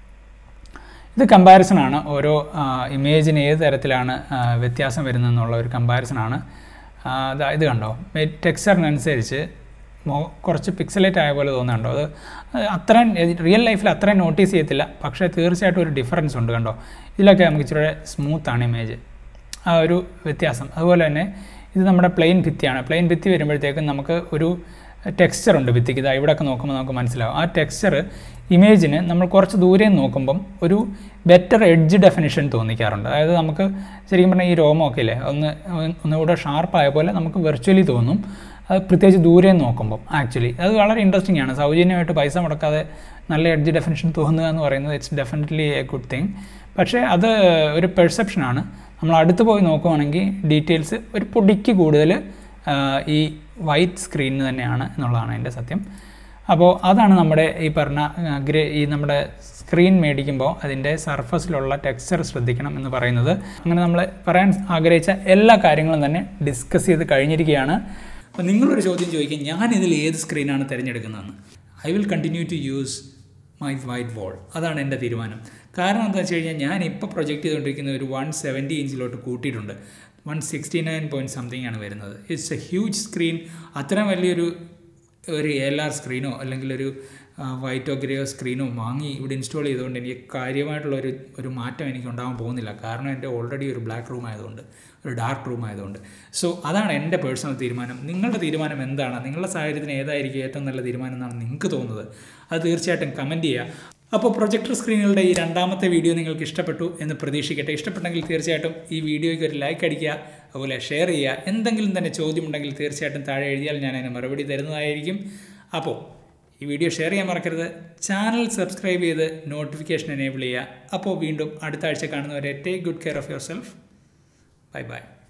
ഇത് കമ്പാരിസൺ ആണ് ഓരോ ഇമേജിന് ഏത് തരത്തിലാണ് ആ, വ്യത്യാസം വരുന്നതെന്നുള്ള ഒരു കമ്പാരിസൺ ആണ് ആ, ദാ ഇത് കണ്ടോ ടെക്സ്ചറിനനുസരിച്ച് മോ കുറച്ച് പിക്സലേറ്റ് ആയ പോലെ തോന്നുന്നുണ്ടോ അത് അത്രയും റിയൽ ലൈഫിൽ അത്രയും നോട്ടീസ് ചെയ്യത്തില്ല പക്ഷേ തീർച്ചയായിട്ടും ഒരു ഡിഫറൻസ് ഉണ്ട് കണ്ടോ ഇതിലൊക്കെ നമുക്ക് ഇച്ചിരി സ്മൂത്താണ് ഇമേജ് ആ ഒരു വ്യത്യാസം അതുപോലെ തന്നെ ഇത് നമ്മുടെ പ്ലെയിൻ ഭിത്തിയാണ് പ്ലെയിൻ ഭിത്തി വരുമ്പോഴത്തേക്കും നമുക്ക് ഒരു ടെക്സ്ചർ ഉണ്ട് ഭിത്തിക്ക് ഇതാ ഇവിടെയൊക്കെ നോക്കുമ്പോൾ നമുക്ക് മനസ്സിലാവും ആ ടെക്സ്ചർ ഇമേജിന് നമ്മൾ കുറച്ച് ദൂരെ നിന്ന് നോക്കുമ്പം ഒരു ബെറ്റർ എഡ്ജ് ഡെഫിനിഷൻ തോന്നിക്കാറുണ്ട് അതായത് നമുക്ക് ശരിക്കും പറഞ്ഞാൽ ഈ രോമമൊക്കെ ഇല്ലേ ഒന്ന് ഒന്നുകൂടെ ഷാർപ്പായ പോലെ നമുക്ക് വെർച്വലി തോന്നും അത് പ്രത്യേകിച്ച് ദൂരെ നിന്ന് നോക്കുമ്പം ആക്ച്വലി അത് വളരെ ഇൻട്രസ്റ്റിംഗ് ആണ് സൗജന്യമായിട്ട് പൈസ മുടക്കാതെ നല്ല എഡ്ജ് ഡെഫിനിഷൻ തോന്നുക എന്ന് പറയുന്നത് it's definitely a good thing പക്ഷേ അത് ഒരു പെർസെപ്ഷനാണ് നമ്മൾ അടുത്ത് പോയി നോക്കുവാണെങ്കിൽ ഡീറ്റെയിൽസ് ഒരു പൊടിക്ക് കൂടുതൽ ആ, ഈ വൈറ്റ് സ്ക്രീനിന് തന്നെയാണ് എന്നുള്ളതാണ് എൻ്റെ സത്യം അപ്പോൾ അതാണ് നമ്മുടെ ഈ പറഞ്ഞ ആ, ഗ്രേ ഈ നമ്മുടെ സ്ക്രീൻ മേടിക്കുമ്പോൾ അതിൻ്റെ സർഫസിലുള്ള ടെക്സ്ചർ ശ്രദ്ധിക്കണം എന്ന് പറയുന്നത് അങ്ങനെ നമ്മൾ പറയാൻ ആഗ്രഹിച്ച എല്ലാ കാര്യങ്ങളും തന്നെ ഡിസ്കസ് ചെയ്ത് കഴിഞ്ഞിരിക്കുകയാണ് അപ്പോൾ നിങ്ങളൊരു ചോദ്യം ചോദിക്കും ഞാൻ ഇതിൽ ഏത് സ്ക്രീനാണ് തിരഞ്ഞെടുക്കുന്നതെന്ന് I will continue to use my white wall അതാണ് എൻ്റെ തീരുമാനം കാരണം എന്താ വെച്ച് കഴിഞ്ഞാൽ ഞാൻ ഇപ്പോൾ പ്രൊജക്റ്റ് ചെയ്തുകൊണ്ടിരിക്കുന്ന ഒരു വൺ സെവൻറ്റി ഇഞ്ചിലോട്ട് കൂട്ടിയിട്ടുണ്ട് one sixty nine point something ആണ് വരുന്നത് ഇറ്റ്സ് എ ഹ്യൂജ് സ്ക്രീൻ അത്രയും വലിയൊരു ഒരു എൽ ആർ സ്ക്രീനോ അല്ലെങ്കിൽ ഒരു വൈറ്റോ ഗ്രേയോ സ്ക്രീനോ വാങ്ങി ഇവിടെ ഇൻസ്റ്റാൾ ചെയ്തുകൊണ്ട് എനിക്ക് കാര്യമായിട്ടുള്ള ഒരു ഒരു മാറ്റം എനിക്ക് ഉണ്ടാകാൻ പോകുന്നില്ല കാരണം എൻ്റെ ഓൾറെഡി ഒരു ബ്ലാക്ക് റൂം ആയതുകൊണ്ട് ഒരു ഡാർക്ക് റൂം ആയതുകൊണ്ട് സോ അതാണ് എൻ്റെ പേഴ്സണൽ തീരുമാനം നിങ്ങളുടെ തീരുമാനം എന്താണ് നിങ്ങളുടെ സാഹചര്യത്തിന് ഏതായിരിക്കും ഏറ്റവും നല്ല തീരുമാനം എന്നാണ് നിങ്ങൾക്ക് തോന്നുന്നത് അത് തീർച്ചയായിട്ടും കമൻറ്റ് ചെയ്യുക അപ്പോൾ പ്രൊജക്ടർ സ്ക്രീനുകളുടെ ഈ രണ്ടാമത്തെ വീഡിയോ നിങ്ങൾക്ക് ഇഷ്ടപ്പെട്ടു എന്ന് പ്രതീക്ഷിക്കട്ടെ ഇഷ്ടപ്പെട്ടെങ്കിൽ തീർച്ചയായിട്ടും ഈ വീഡിയോയ്ക്ക് ഒരു ലൈക്ക് അടിക്കുക അതുപോലെ ഷെയർ ചെയ്യുക എന്തെങ്കിലും തന്നെ ചോദ്യമുണ്ടെങ്കിൽ തീർച്ചയായിട്ടും താഴെ എഴുതിയാൽ ഞാൻ അതിന് മറുപടി തരുന്നതായിരിക്കും അപ്പോൾ ഈ വീഡിയോ ഷെയർ ചെയ്യാൻ മറക്കരുത് ചാനൽ സബ്സ്ക്രൈബ് ചെയ്ത് നോട്ടിഫിക്കേഷൻ എനേബിൾ ചെയ്യുക അപ്പോൾ വീണ്ടും അടുത്ത ആഴ്ച കാണുന്നവരെ take good care of yourself bye by